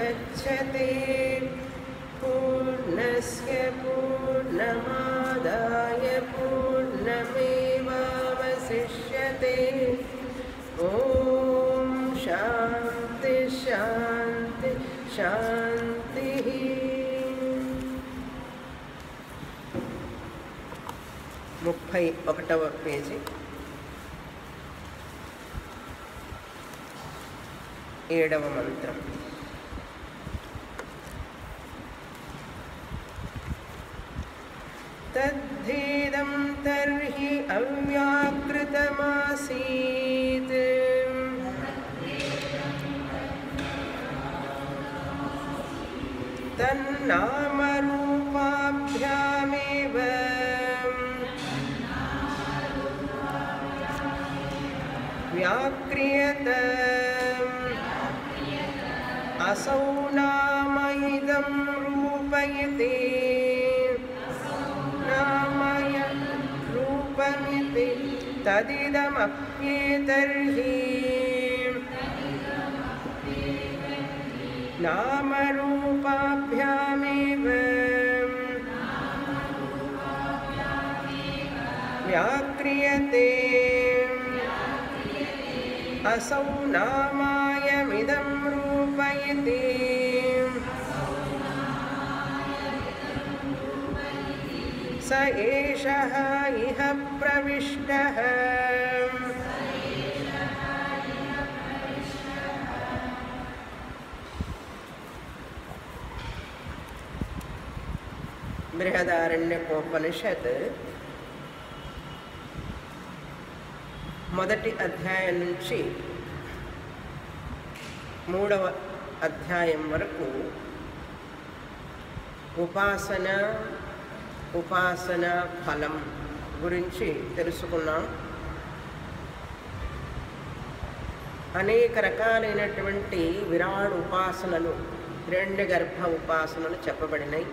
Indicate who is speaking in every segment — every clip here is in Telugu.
Speaker 1: मुदच्छते पूर्णस्य पूर्णमादाय पूर्णमेवावशिष्यते ॐ शान्ति शान्ति शान्तिः ముప్పై ఒకటవ పేజీ ఏడవ మంత్రం తద్ధేదం తర్హి అవ్యాకృతమాసీత్ తన్నామరూపాభ్యామేవ व्याक्रियत असौ नाम इदं रूपयते नामय रूपमिति तदिदमप्येतर्हि नामरूपाभ्यामेव व्याक्रियते असौ नामायमिदं रूपयति स एषः इह प्रविष्टः బృహదారణ్యకోపనిషత్ మొదటి అధ్యాయం నుంచి మూడవ అధ్యాయం వరకు ఉపాసన ఉపాసన ఫలం గురించి తెలుసుకున్నాం అనేక రకాలైనటువంటి విరాట్ ఉపాసనలు హిరణ్య గర్భ ఉపాసనలు చెప్పబడినాయి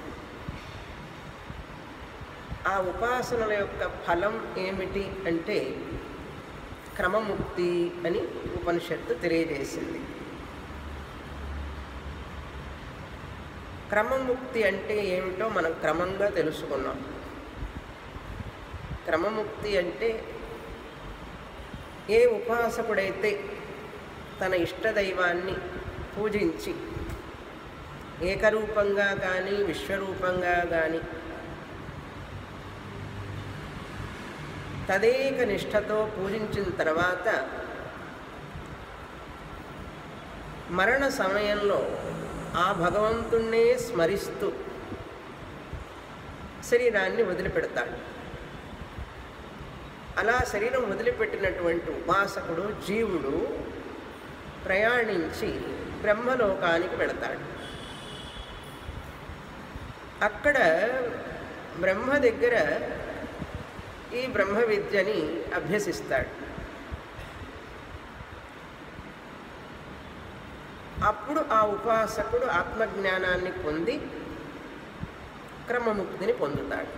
Speaker 1: ఆ ఉపాసనల యొక్క ఫలం ఏమిటి అంటే క్రమముక్తి అని ఉపనిషత్తు తెలియజేసింది క్రమముక్తి అంటే ఏమిటో మనం క్రమంగా తెలుసుకున్నాం క్రమముక్తి అంటే ఏ ఉపాసకుడైతే తన ఇష్టదైవాన్ని పూజించి ఏకరూపంగా కానీ విశ్వరూపంగా కానీ తదేక నిష్ఠతో పూజించిన తర్వాత మరణ సమయంలో ఆ భగవంతుణ్ణే స్మరిస్తూ శరీరాన్ని వదిలిపెడతాడు అలా శరీరం వదిలిపెట్టినటువంటి ఉపాసకుడు జీవుడు ప్రయాణించి బ్రహ్మలోకానికి వెళతాడు అక్కడ బ్రహ్మ దగ్గర ఈ బ్రహ్మ విద్యని అభ్యసిస్తాడు అప్పుడు ఆ ఉపాసకుడు ఆత్మజ్ఞానాన్ని పొంది క్రమముక్తిని పొందుతాడు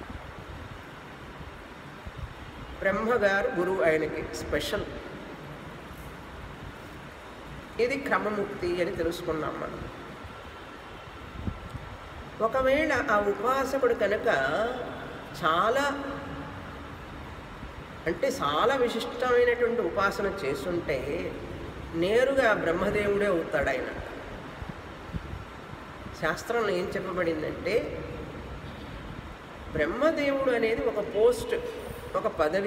Speaker 1: బ్రహ్మగారు గురువు ఆయనకి స్పెషల్ ఇది క్రమముక్తి అని తెలుసుకున్నాం మనం ఒకవేళ ఆ ఉపాసకుడు కనుక చాలా అంటే చాలా విశిష్టమైనటువంటి ఉపాసన చేస్తుంటే నేరుగా బ్రహ్మదేవుడే అవుతాడు ఆయన శాస్త్రంలో ఏం చెప్పబడిందంటే బ్రహ్మదేవుడు అనేది ఒక పోస్ట్ ఒక పదవి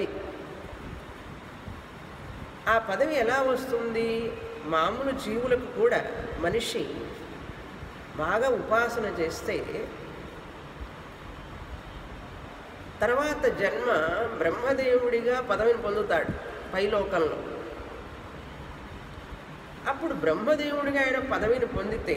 Speaker 1: ఆ పదవి ఎలా వస్తుంది మామూలు జీవులకు కూడా మనిషి బాగా ఉపాసన చేస్తే తర్వాత జన్మ బ్రహ్మదేవుడిగా పదవిని పొందుతాడు పైలోకంలో అప్పుడు బ్రహ్మదేవుడిగా ఆయన పదవిని పొందితే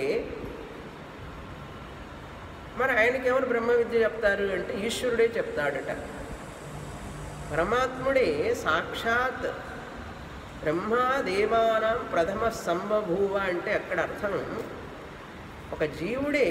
Speaker 1: మరి ఆయనకి ఎవరు బ్రహ్మ విద్య చెప్తారు అంటే ఈశ్వరుడే చెప్తాడట పరమాత్ముడే సాక్షాత్ బ్రహ్మా దేవానాం ప్రథమ సంబభూవ అంటే అక్కడ అర్థం ఒక జీవుడే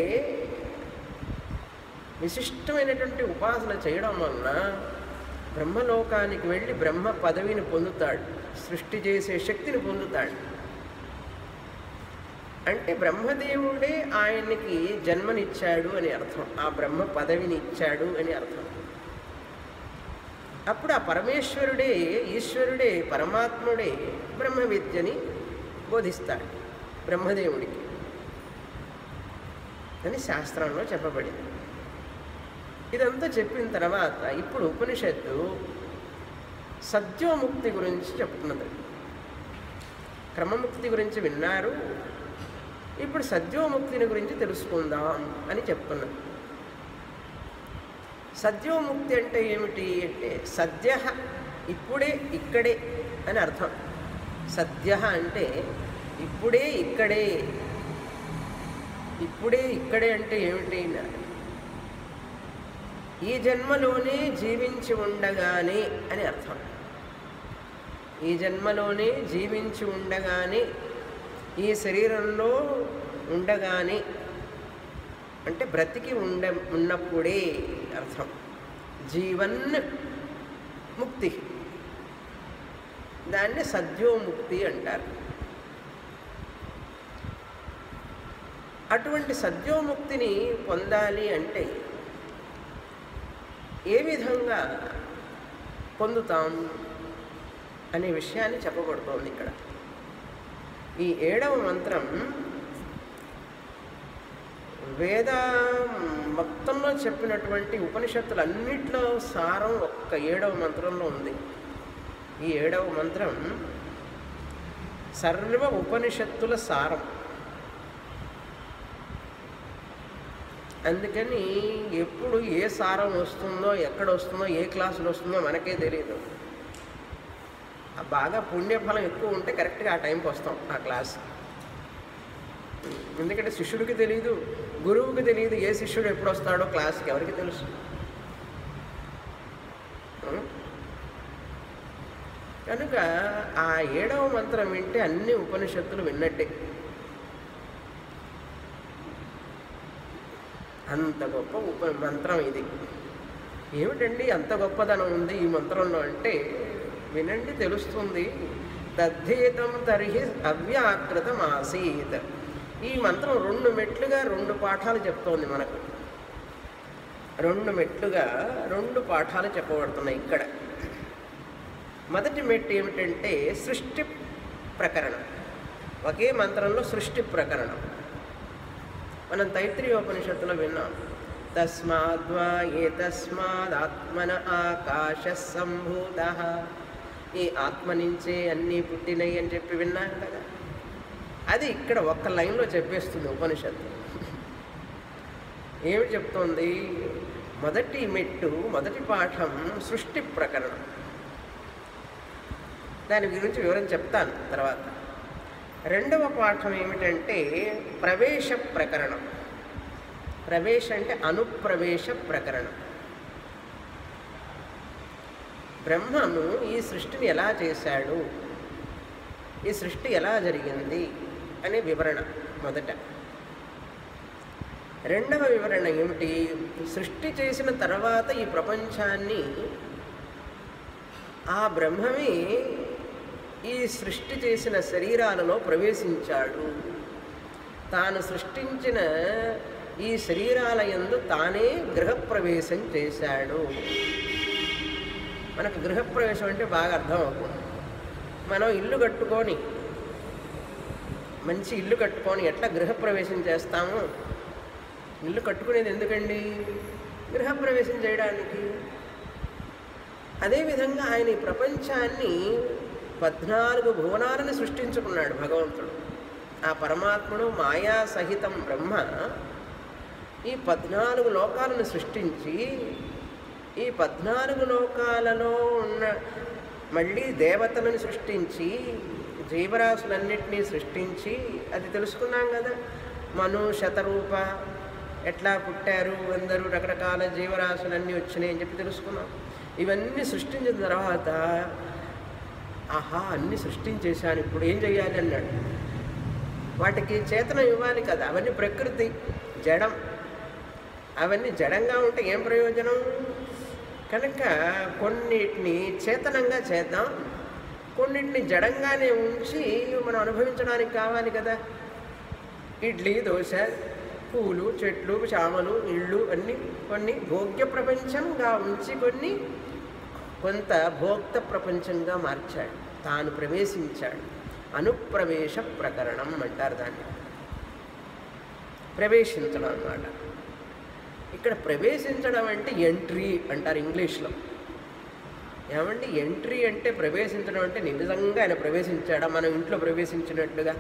Speaker 1: విశిష్టమైనటువంటి ఉపాసన చేయడం వలన బ్రహ్మలోకానికి వెళ్ళి బ్రహ్మ పదవిని పొందుతాడు సృష్టి చేసే శక్తిని పొందుతాడు అంటే బ్రహ్మదేవుడే ఆయనకి జన్మనిచ్చాడు అని అర్థం ఆ బ్రహ్మ పదవిని ఇచ్చాడు అని అర్థం అప్పుడు ఆ పరమేశ్వరుడే ఈశ్వరుడే పరమాత్ముడే బ్రహ్మ విద్యని బోధిస్తాడు బ్రహ్మదేవుడికి అని శాస్త్రంలో చెప్పబడింది ఇదంతా చెప్పిన తర్వాత ఇప్పుడు ఉపనిషత్తు సత్యోముక్తి గురించి చెప్తున్నది క్రమముక్తి గురించి విన్నారు ఇప్పుడు సద్యోముక్తిని గురించి తెలుసుకుందాం అని చెప్తున్నది సద్యోముక్తి అంటే ఏమిటి అంటే సద్య ఇప్పుడే ఇక్కడే అని అర్థం సద్య అంటే ఇప్పుడే ఇక్కడే ఇప్పుడే ఇక్కడే అంటే ఏమిటి అన్నారు. ఈ జన్మలోనే జీవించి ఉండగానే అని అర్థం ఈ జన్మలోనే జీవించి ఉండగానే ఈ శరీరంలో ఉండగానే అంటే బ్రతికి ఉండ ఉన్నప్పుడే అర్థం జీవన్ ముక్తి దాన్ని సద్యోముక్తి అంటారు అటువంటి సద్యోముక్తిని పొందాలి అంటే ఏ విధంగా పొందుతాం అనే విషయాన్ని చెప్పబడుతోంది ఇక్కడ ఈ ఏడవ మంత్రం వేద మొత్తంలో చెప్పినటువంటి ఉపనిషత్తులన్నిట్లో సారం ఒక్క ఏడవ మంత్రంలో ఉంది ఈ ఏడవ మంత్రం సర్వ ఉపనిషత్తుల సారం అందుకని ఎప్పుడు ఏ సారం వస్తుందో ఎక్కడ వస్తుందో ఏ క్లాసులో వస్తుందో మనకే తెలియదు ఆ బాగా పుణ్యఫలం ఎక్కువ ఉంటే కరెక్ట్గా ఆ టైంకి వస్తాం ఆ క్లాస్ ఎందుకంటే శిష్యుడికి తెలియదు గురువుకి తెలియదు ఏ శిష్యుడు ఎప్పుడు వస్తాడో క్లాస్కి ఎవరికి తెలుసు ఉం? కనుక ఆ ఏడవ మంత్రం వింటే అన్ని ఉపనిషత్తులు విన్నట్టే అంత గొప్ప ఉప మంత్రం ఇది ఏమిటండి అంత గొప్పదనం ఉంది ఈ మంత్రంలో అంటే వినండి తెలుస్తుంది తద్ధేతం తర్హి అవ్యాకృతం ఆసీత్ ఈ మంత్రం రెండు మెట్లుగా రెండు పాఠాలు చెప్తోంది మనకు రెండు మెట్లుగా రెండు పాఠాలు చెప్పబడుతున్నాయి ఇక్కడ మొదటి మెట్టు ఏమిటంటే సృష్టి ప్రకరణం ఒకే మంత్రంలో సృష్టి ప్రకరణం మనం తైత్రీయోపనిషత్తులో విన్నాం తస్మాద్వా ఏ తస్మాదాత్మన ఆకాశ సంభూత ఈ ఆత్మ నుంచే అన్నీ పుట్టినయి అని చెప్పి విన్నాం కదా అది ఇక్కడ ఒక్క లైన్లో చెప్పేస్తుంది ఉపనిషత్తు ఏమి చెప్తోంది మొదటి మెట్టు మొదటి పాఠం సృష్టి ప్రకరణం దాని గురించి వివరం చెప్తాను తర్వాత రెండవ పాఠం ఏమిటంటే ప్రవేశ ప్రకరణం ప్రవేశ అంటే అనుప్రవేశ ప్రకరణం బ్రహ్మము ఈ సృష్టిని ఎలా చేశాడు ఈ సృష్టి ఎలా జరిగింది అనే వివరణ మొదట రెండవ వివరణ ఏమిటి సృష్టి చేసిన తర్వాత ఈ ప్రపంచాన్ని ఆ బ్రహ్మమే ఈ సృష్టి చేసిన శరీరాలలో ప్రవేశించాడు తాను సృష్టించిన ఈ శరీరాల యందు తానే గృహప్రవేశం చేశాడు మనకు గృహప్రవేశం అంటే బాగా అర్థం అవుతుంది మనం ఇల్లు కట్టుకొని మంచి ఇల్లు కట్టుకొని ఎట్లా గృహప్రవేశం చేస్తాము ఇల్లు కట్టుకునేది ఎందుకండి గృహప్రవేశం చేయడానికి అదేవిధంగా ఆయన ఈ ప్రపంచాన్ని పద్నాలుగు భువనాలను సృష్టించుకున్నాడు భగవంతుడు ఆ పరమాత్ముడు మాయా సహితం బ్రహ్మ ఈ పద్నాలుగు లోకాలను సృష్టించి ఈ పద్నాలుగు లోకాలలో ఉన్న మళ్ళీ దేవతలను సృష్టించి జీవరాశులన్నింటినీ సృష్టించి అది తెలుసుకున్నాం కదా మను శతరూప ఎట్లా పుట్టారు అందరూ రకరకాల జీవరాశులన్నీ వచ్చినాయి అని చెప్పి తెలుసుకున్నాం ఇవన్నీ సృష్టించిన తర్వాత ఆహా అన్నీ సృష్టించేశాను ఇప్పుడు ఏం చెయ్యాలి అన్నాడు వాటికి చేతనం ఇవ్వాలి కదా అవన్నీ ప్రకృతి జడం అవన్నీ జడంగా ఉంటే ఏం ప్రయోజనం కనుక కొన్నిటిని చేతనంగా చేద్దాం కొన్నిటిని జడంగానే ఉంచి మనం అనుభవించడానికి కావాలి కదా ఇడ్లీ దోశ పూలు చెట్లు చామలు ఇళ్ళు అన్నీ కొన్ని భోగ్య ప్రపంచంగా ఉంచి కొన్ని కొంత భోక్త ప్రపంచంగా మార్చాడు తాను ప్రవేశించాడు అనుప్రవేశ ప్రకరణం అంటారు దాన్ని ప్రవేశించడం అన్నమాట ఇక్కడ ప్రవేశించడం అంటే ఎంట్రీ అంటారు ఇంగ్లీష్లో ఏమండి ఎంట్రీ అంటే ప్రవేశించడం అంటే నిజంగా ఆయన ప్రవేశించాడా మనం ఇంట్లో ప్రవేశించినట్టుగా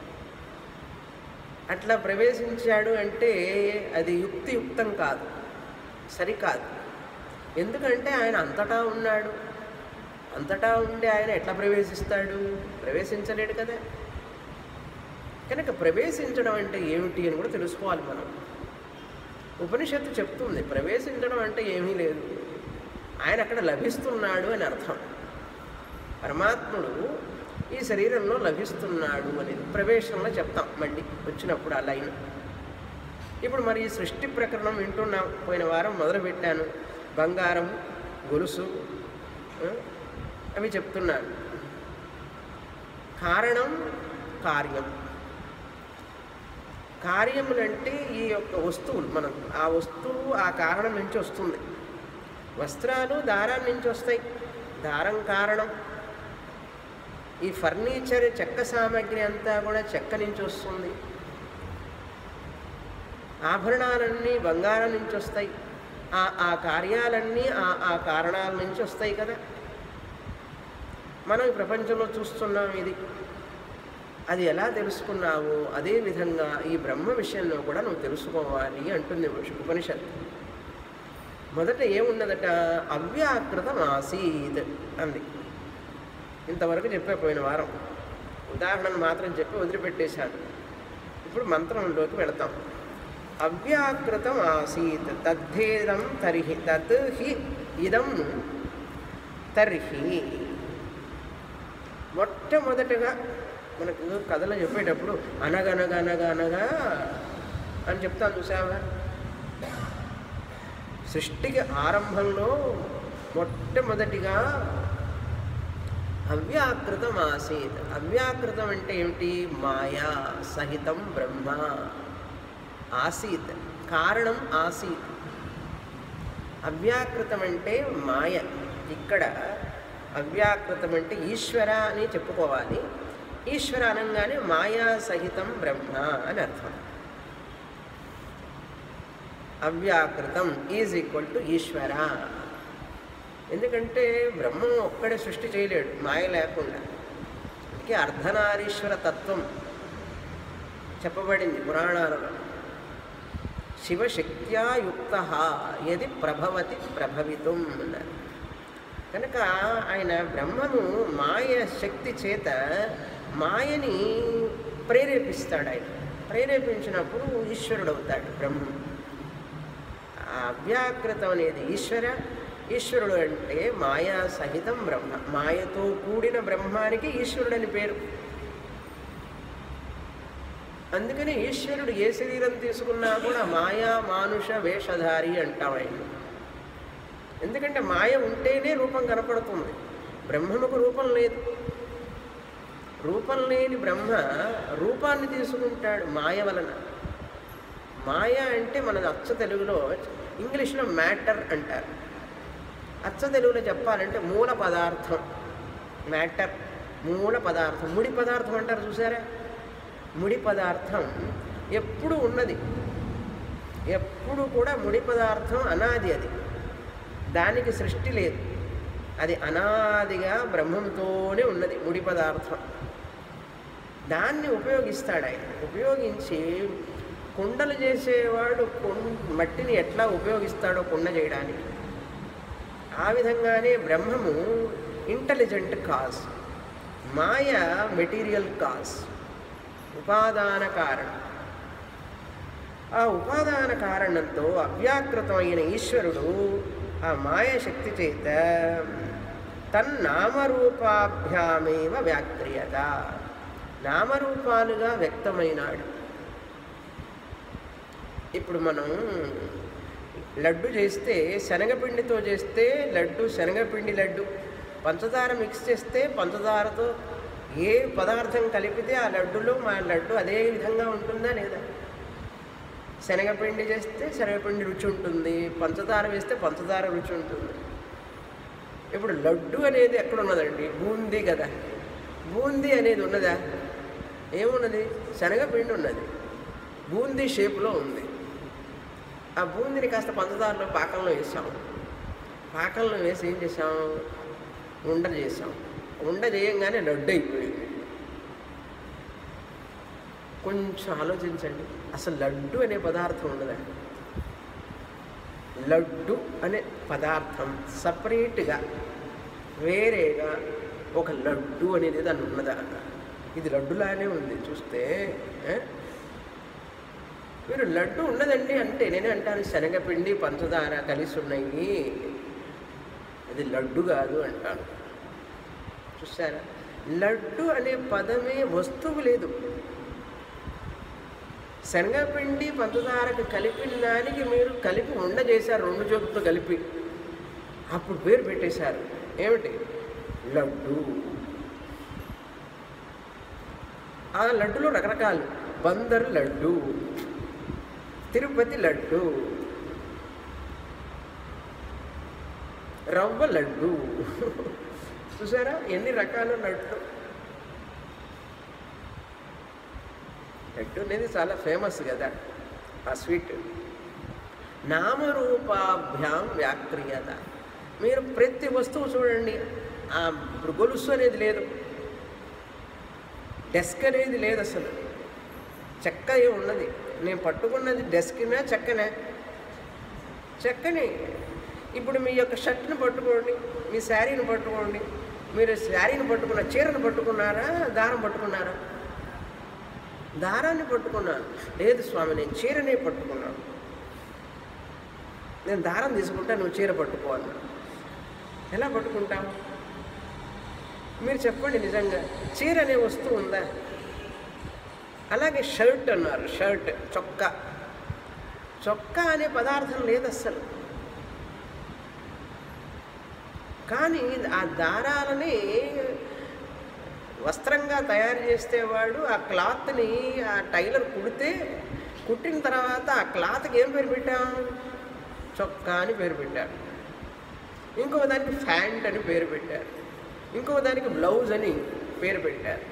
Speaker 1: అట్లా ప్రవేశించాడు అంటే అది యుక్తియుక్తం కాదు సరికాదు ఎందుకంటే ఆయన అంతటా ఉన్నాడు అంతటా ఉండి ఆయన ఎట్లా ప్రవేశిస్తాడు ప్రవేశించలేడు కదా కనుక ప్రవేశించడం అంటే ఏమిటి అని కూడా తెలుసుకోవాలి మనం ఉపనిషత్తు చెప్తుంది ప్రవేశించడం అంటే ఏమీ లేదు ఆయన అక్కడ లభిస్తున్నాడు అని అర్థం పరమాత్ముడు ఈ శరీరంలో లభిస్తున్నాడు అనేది ప్రవేశంలో చెప్తాం మళ్ళీ వచ్చినప్పుడు ఆ లైన్ ఇప్పుడు మరి ఈ సృష్టి ప్రకరణం వింటున్నాం పోయిన వారం మొదలుపెట్టాను బంగారం గొలుసు ఆ, అవి చెప్తున్నాను కారణం కార్యం కార్యములంటే ఈ యొక్క వస్తువులు మనం ఆ వస్తువు ఆ కారణం నుంచి వస్తుంది వస్త్రాలు దారం నుంచి వస్తాయి దారం కారణం ఈ ఫర్నిచర్ చెక్క సామాగ్రి అంతా కూడా చెక్క నుంచి వస్తుంది ఆభరణాలన్నీ బంగారం నుంచి వస్తాయి ఆ ఆ కార్యాలన్నీ ఆ ఆ కారణాల నుంచి వస్తాయి కదా మనం ఈ ప్రపంచంలో చూస్తున్నాం ఇది అది ఎలా తెలుసుకున్నావో అదే విధంగా ఈ బ్రహ్మ విషయంలో కూడా నువ్వు తెలుసుకోవాలి అంటుంది ఉపనిషత్ మొదట ఏమున్నదట అవ్యాకృతం ఆసీత్ అంది ఇంతవరకు చెప్పే పోయిన వారం ఉదాహరణను మాత్రం చెప్పి వదిలిపెట్టేశాను ఇప్పుడు మంత్రంలోకి వెళతాం అవ్యాకృతం ఆసీత్ తద్ధేదం తర్హి తత్ హి ఇదం తర్హి మొట్టమొదటగా మనకు కథలు చెప్పేటప్పుడు అనగనగనగనగా అని చెప్తాను చూసావా సృష్టికి ఆరంభంలో మొట్టమొదటిగా అవ్యాకృతం ఆసీత్ అవ్యాకృతం అంటే ఏమిటి మాయా సహితం బ్రహ్మ ఆసీత్ కారణం ఆసీత్ అవ్యాకృతం అంటే మాయ ఇక్కడ అవ్యాకృతం అంటే ఈశ్వర అని చెప్పుకోవాలి ఈశ్వర అనగానే మాయా సహితం బ్రహ్మ అని అర్థం అవ్యాకృతం ఈజ్ ఈక్వల్ టు ఈశ్వర ఎందుకంటే బ్రహ్మం ఒక్కడే సృష్టి చేయలేడు మాయ లేకుండా అందుకే అర్ధనారీశ్వర తత్వం చెప్పబడింది పురాణాలలో శివశక్త్యా యుక్త యది ప్రభవతి ప్రభవితం అన్నారు కనుక ఆయన బ్రహ్మను మాయ శక్తి చేత మాయని ప్రేరేపిస్తాడు ఆయన ప్రేరేపించినప్పుడు ఈశ్వరుడు అవుతాడు బ్రహ్మం ఆ అవ్యాకృతం అనేది ఈశ్వర ఈశ్వరుడు అంటే మాయా సహితం బ్రహ్మ మాయతో కూడిన బ్రహ్మానికి ఈశ్వరుడని పేరు అందుకని ఈశ్వరుడు ఏ శరీరం తీసుకున్నా కూడా మాయా మానుష వేషధారి అంటాం ఆయన ఎందుకంటే మాయ ఉంటేనే రూపం కనపడుతుంది బ్రహ్మముకు రూపం లేదు రూపం లేని బ్రహ్మ రూపాన్ని తీసుకుంటాడు మాయ వలన మాయ అంటే మన అచ్చ తెలుగులో ఇంగ్లీష్లో మ్యాటర్ అంటారు అచ్చ తెలుగులో చెప్పాలంటే మూల పదార్థం మ్యాటర్ మూల పదార్థం ముడి పదార్థం అంటారు చూసారా ముడి పదార్థం ఎప్పుడు ఉన్నది ఎప్పుడు కూడా ముడి పదార్థం అనాది అది దానికి సృష్టి లేదు అది అనాదిగా బ్రహ్మంతోనే ఉన్నది ముడి పదార్థం దాన్ని ఉపయోగిస్తాడు ఆయన ఉపయోగించి కుండలు చేసేవాడు కుం- మట్టిని ఎట్లా ఉపయోగిస్తాడో కుండ చేయడానికి ఆ విధంగానే బ్రహ్మము ఇంటెలిజెంట్ కాజ్ మాయ మెటీరియల్ కాజ్ ఉపాదాన కారణం ఆ ఉపాదాన కారణంతో అవ్యాకృతమైన ఈశ్వరుడు ఆ మాయ శక్తి చేత తన్నామరూపాభ్యామేవ వ్యాక్రియత నామరూపాలుగా వ్యక్తమైనాడు ఇప్పుడు మనం లడ్డు చేస్తే శనగపిండితో చేస్తే లడ్డు శనగపిండి లడ్డు పంచదార మిక్స్ చేస్తే పంచదారతో ఏ పదార్థం కలిపితే ఆ లడ్డులో మా లడ్డు అదే విధంగా ఉంటుందా లేదా శనగపిండి చేస్తే శనగపిండి రుచి ఉంటుంది పంచదార వేస్తే పంచదార రుచి ఉంటుంది ఇప్పుడు లడ్డు అనేది ఎక్కడ ఉన్నదండి బూందీ కదా బూందీ అనేది ఉన్నదా ఏమున్నది శనగపిండి ఉన్నది బూందీ షేపులో ఉంది ఆ బూందీని కాస్త పంచదారలో పాకంలో వేసాం పాకంలో వేసి ఏం చేసాం ఉండ చేసాం ఉండ చేయంగానే లడ్డు అయిపోయింది కొంచెం ఆలోచించండి అసలు లడ్డు అనే పదార్థం ఉన్నదండి లడ్డు అనే పదార్థం సపరేట్గా వేరేగా ఒక లడ్డు అనేది దాన్ని ఉన్నదా ఇది లడ్డులానే ఉంది చూస్తే ఏ? మీరు లడ్డు ఉన్నదండి అంటే నేనే అంటాను శనగపిండి పంచదార కలిసి ఉన్నాయి అది లడ్డు కాదు అంటాను చూసారా లడ్డు అనే పదమే వస్తువు లేదు శనగపిండి పంచదారకు కలిపిన దానికి మీరు కలిపి ఉండ చేశారు రెండు జోకుతో కలిపి అప్పుడు పేరు పెట్టేశారు ఏమిటి లడ్డు ఆ లడ్డులో రకరకాలు బందర్ లడ్డు తిరుపతి లడ్డు రవ్వ లడ్డు చూసారా ఎన్ని రకాల లడ్డు లడ్డు అనేది చాలా ఫేమస్ కదా ఆ స్వీట్ నామరూపాభ్యాం వ్యాక్రియత మీరు ప్రతి వస్తువు చూడండి ఆ ఇప్పుడు గొలుసు అనేది లేదు డెస్క్ అనేది లేదు అసలు చెక్క ఏ ఉన్నది నేను పట్టుకున్నది డెస్క్నా చెక్కనే చెక్కని ఇప్పుడు మీ యొక్క షర్ట్ని పట్టుకోండి మీ శారీని పట్టుకోండి మీరు శారీని పట్టుకున్న చీరను పట్టుకున్నారా దారం పట్టుకున్నారా దారాన్ని పట్టుకున్నాను లేదు స్వామి నేను చీరనే పట్టుకున్నాను నేను దారం తీసుకుంటా నువ్వు చీర పట్టుకో అన్నా ఎలా పట్టుకుంటావు మీరు చెప్పండి నిజంగా చీర అనే వస్తువు ఉందా అలాగే షర్ట్ అన్నారు షర్ట్ చొక్కా చొక్కా అనే పదార్థం లేదు అస్సలు కానీ ఆ దారాలని వస్త్రంగా తయారు చేస్తే వాడు ఆ క్లాత్ని ఆ టైలర్ కుడితే కుట్టిన తర్వాత ఆ క్లాత్కి ఏం పేరు పెట్టాం చొక్కా అని పేరు పెట్టాడు ఇంకో దానికి ఫ్యాంట్ అని పేరు పెట్టారు ఇంకో దానికి బ్లౌజ్ అని పేరు పెట్టారు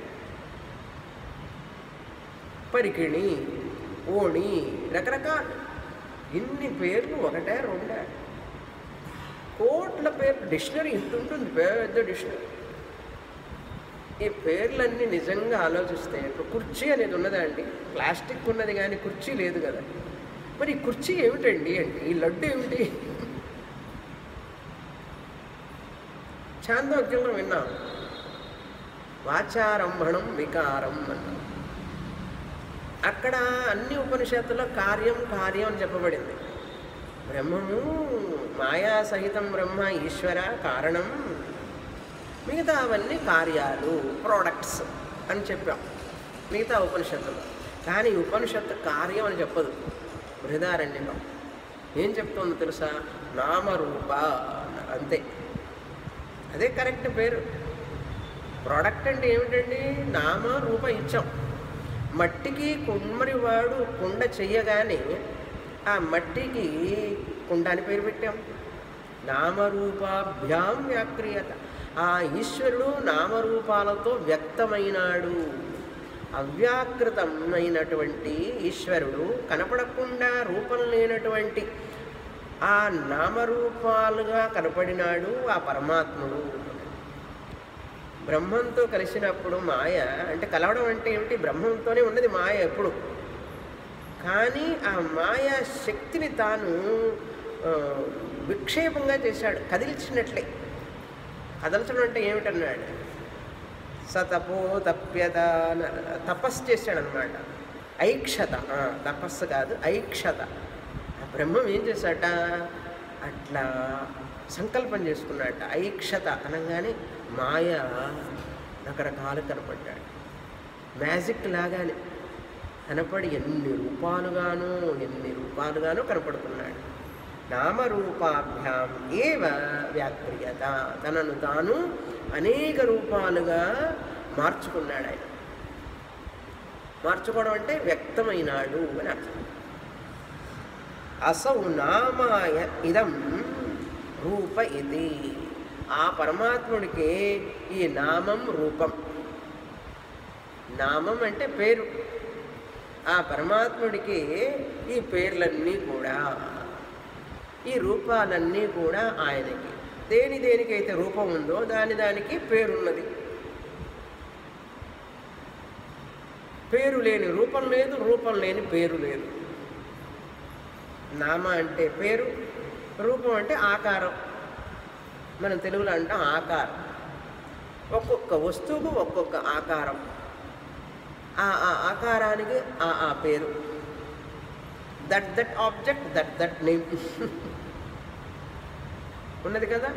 Speaker 1: పరికిణి ఓణి రకరకాల ఇన్ని పేర్లు ఒకటే రెండా కోట్ల పేర్లు డిక్షనరీ ఇంత ఉంటుంది పెద్ద డిక్షనరీ ఈ పేర్లన్నీ నిజంగా ఆలోచిస్తే ఇప్పుడు కుర్చీ అనేది ఉన్నదా అండి ప్లాస్టిక్ ఉన్నది కానీ కుర్చీ లేదు కదా మరి ఈ కుర్చీ ఏమిటండి అంటే ఈ లడ్డు ఏమిటి చాందోగ్యంలో విన్నాం వాచారంభణం వికారం అన్నాం అక్కడ అన్ని ఉపనిషత్తులో కార్యం కార్యం అని చెప్పబడింది బ్రహ్మము మాయా సహితం బ్రహ్మ ఈశ్వర కారణం మిగతా అవన్నీ కార్యాలు ప్రోడక్ట్స్ అని చెప్పాం మిగతా ఉపనిషత్తులు కానీ ఈ ఉపనిషత్తు కార్యం అని చెప్పదు బృహదారణ్యంలో ఏం చెప్తుందో తెలుసా నామరూప అన్నారు. అంతే అదే కరెక్ట్ పేరు ప్రోడక్ట్ అంటే ఏమిటండి నామ రూప ఇచ్చాం మట్టికి కుమ్మరివాడు కుండ చెయ్యగానే ఆ మట్టికి కుండ అని పేరు పెట్టాం నామరూపాభ్యాం వ్యాక్రియత ఆ ఈశ్వరుడు నామరూపాలతో వ్యక్తమైనాడు అవ్యాకృతమైనటువంటి ఈశ్వరుడు కనపడకుండా రూపం లేనటువంటి ఆ నామరూపాలుగా కనపడినాడు ఆ పరమాత్ముడు బ్రహ్మంతో కలిసినప్పుడు మాయ అంటే కలవడం అంటే ఏమిటి బ్రహ్మంతోనే ఉన్నది మాయ ఎప్పుడు కానీ ఆ మాయా శక్తిని తాను ఆ, విక్షేపంగా చేశాడు కదిల్చినట్లే కదల్చడం అంటే ఏమిటన్నాడు సతపో తప్యత అన- తపస్సు చేశాడనమాట ఐక్షత ఆ, తపస్సు కాదు ఐక్షత ఆ బ్రహ్మం ఏం చేశాట అట్లా సంకల్పం చేసుకున్నట్ట ఐక్షత అనగానే మాయ రకరకాలు కనపడ్డాడు మ్యాజిక్ లాగానే కనపడి ఎన్ని రూపాలుగానో ఎన్ని రూపాలుగానో కనపడుతున్నాడు నామరూపాభ్యాం ఏవ వ్యాక్రియత తనను తాను అనేక రూపాలుగా మార్చుకున్నాడు ఆయన మార్చుకోవడం అంటే వ్యక్తమైనాడు అని అర్థం అసౌ నామాయ ఇదం రూప ఇది ఆ పరమాత్ముడికి ఈ నామం రూపం నామం అంటే పేరు ఆ పరమాత్ముడికి ఈ పేర్లన్నీ కూడా ఈ రూపాలన్నీ కూడా ఆయనకి దేని దేనికైతే రూపం ఉందో దాని దానికి పేరున్నది పేరు లేని రూపం లేదు రూపం లేని పేరు లేదు నామ అంటే పేరు రూపం అంటే ఆకారం మనం తెలుగులో అంటాం ఆకారం ఒక్కొక్క వస్తువుకు ఒక్కొక్క ఆకారం ఆ ఆ ఆకారానికి ఆ ఆ పేరు that that object that that name ఉన్నది కదా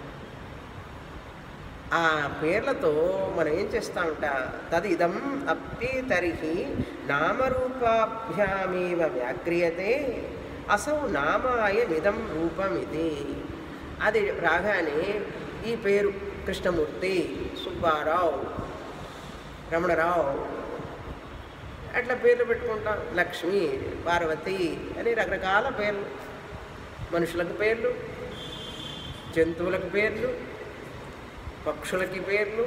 Speaker 1: ఆ పేర్లతో మనం ఏం చేస్తామంట తదిదం అప్పి తరిహి నామరూపాభ్యామేవ వ్యాక్రియతే అసౌ నామాయమిదం రూపమిది అది రాగానే ఈ పేరు కృష్ణమూర్తి సుబ్బారావు రమణరావు అట్లా పేర్లు పెట్టుకుంటాం లక్ష్మి పార్వతి అని రకరకాల పేర్లు మనుషులకు పేర్లు జంతువులకు పేర్లు పక్షులకి పేర్లు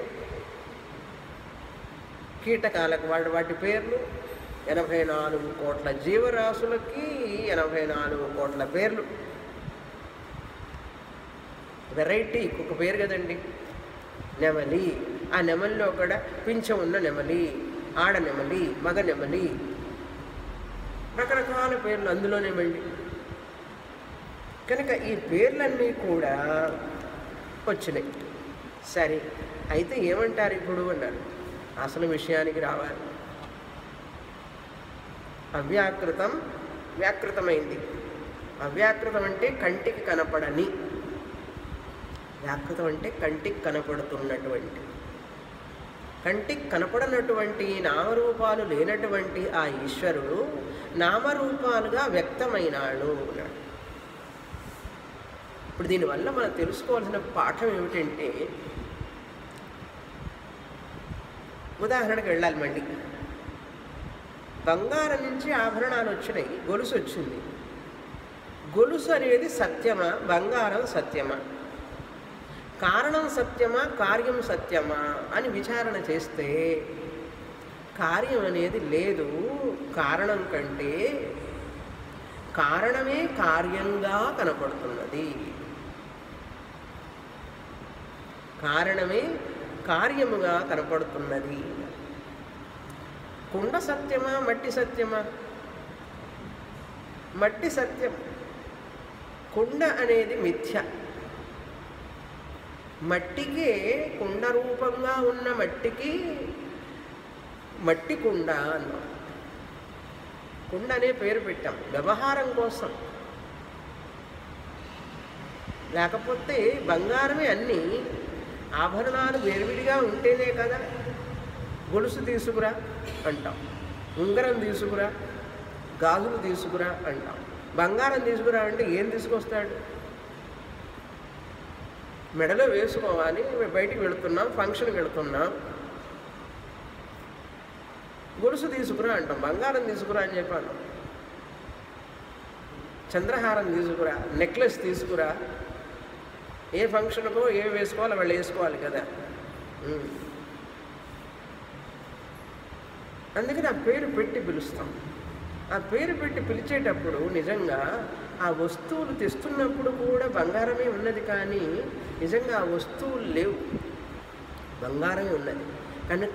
Speaker 1: కీటకాలకు వాటి వాటి పేర్లు ఎనభై నాలుగు కోట్ల జీవరాశులకి ఎనభై నాలుగు కోట్ల పేర్లు వెరైటీ ఒక పేరు కదండి నెమలి ఆ నెమలిలో కూడా పింఛం ఉన్న నెమలి ఆడ నెమలి మగ నెమలి రకరకాల పేర్లు అందులోనే మళ్ళీ కనుక ఈ పేర్లన్నీ కూడా వచ్చినాయి సరే అయితే ఏమంటారు ఇప్పుడు అన్నారు అసలు విషయానికి రావాలి అవ్యాకృతం వ్యాకృతమైంది అవ్యాకృతం అంటే కంటికి కనపడని వ్యాకృతం అంటే కంటికి కనపడుతున్నటువంటి కంటికి కనపడనటువంటి నామరూపాలు లేనటువంటి ఆ ఈశ్వరుడు నామరూపాలుగా వ్యక్తమైనాడు అన్నాడు ఇప్పుడు దీనివల్ల మనం తెలుసుకోవాల్సిన పాఠం ఏమిటంటే ఉదాహరణకు వెళ్ళాలి మళ్ళీ బంగారం నుంచి ఆభరణాలు వచ్చినాయి గొలుసు వచ్చింది గొలుసు అనేది సత్యమా బంగారం సత్యమా కారణం సత్యమా కార్యం సత్యమా అని విచారణ చేస్తే కార్యం అనేది లేదు కారణం కంటే కారణమే కార్యంగా కనపడుతున్నది కారణమే కార్యముగా కనపడుతున్నది కుండ సత్యమా మట్టి సత్యమా మట్టి సత్యం కుండ అనేది మిథ్య మట్టికి కుండ రూపంగా ఉన్న మట్టికి మట్టి కుండ అన్నాం కుండ అనే పేరు పెట్టాం వ్యవహారం కోసం లేకపోతే బంగారమే అన్నీ ఆభరణాలు వేరువిడిగా ఉంటేనే కదా గొలుసు తీసుకురా అంటాం ఉంగరం తీసుకురా గాజులు తీసుకురా అంటాం బంగారం తీసుకురా అంటే ఏం తీసుకొస్తాడు మెడలో వేసుకోవాలి బయటికి వెళుతున్నాం ఫంక్షన్కి వెళుతున్నాం గొలుసు తీసుకురా అంటాం బంగారం తీసుకురా అని చెప్పాను చంద్రహారం తీసుకురా నెక్లెస్ తీసుకురా ఏ ఫంక్షన్కో ఏ వేసుకోవాలో వాళ్ళు వేసుకోవాలి కదా ఉమ్. అందుకని ఆ పేరు పెట్టి పిలుస్తాం ఆ పేరు పెట్టి పిలిచేటప్పుడు నిజంగా ఆ వస్తువులు తెస్తున్నప్పుడు కూడా బంగారమే ఉన్నది కానీ నిజంగా ఆ వస్తువులు లేవు బంగారమే ఉన్నది కనుక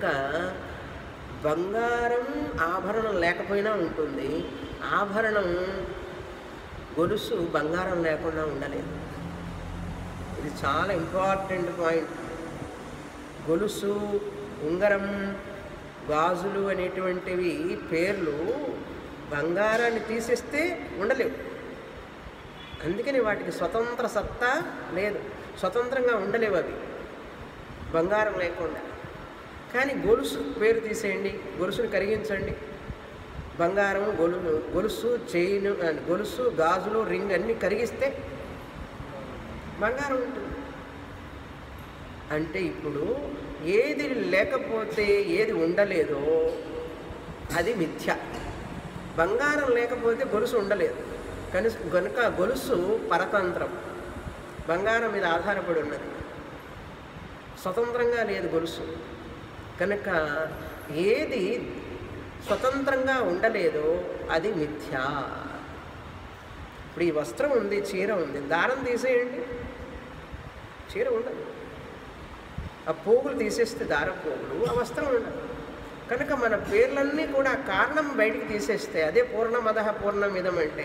Speaker 1: బంగారం ఆభరణం లేకపోయినా ఉంటుంది ఆభరణం గొలుసు బంగారం లేకుండా ఉండలేదు ఇది చాలా ఇంపార్టెంట్ పాయింట్ గొలుసు ఉంగరం గాజులు అనేటువంటివి పేర్లు బంగారాన్ని తీసేస్తే ఉండలేవు అందుకని వాటికి స్వతంత్ర సత్తా లేదు స్వతంత్రంగా ఉండలేవు అవి బంగారం లేకుండా కానీ గొలుసు పేరు తీసేయండి గొలుసుని కరిగించండి బంగారం గొలు గొలుసు చైన్ గొలుసు గాజులు రింగ్ అన్నీ కరిగిస్తే బంగారం ఉంటుంది అంటే ఇప్పుడు ఏది లేకపోతే ఏది ఉండలేదో అది మిథ్య బంగారం లేకపోతే గొలుసు ఉండలేదు కను కనుక గొలుసు పరతంత్రం బంగారం మీద ఆధారపడి ఉన్నది స్వతంత్రంగా లేదు గొలుసు కనుక ఏది స్వతంత్రంగా ఉండలేదో అది మిథ్య ఇప్పుడు ఈ వస్త్రం ఉంది చీర ఉంది దారం తీసేయండి చీర ఉండదు ఆ పోగులు తీసేస్తే దార పోగులు ఆ వస్త్రం ఉండదు కనుక మన పేర్లన్నీ కూడా కారణం బయటికి తీసేస్తే అదే పూర్ణమద పూర్ణమిదం అంటే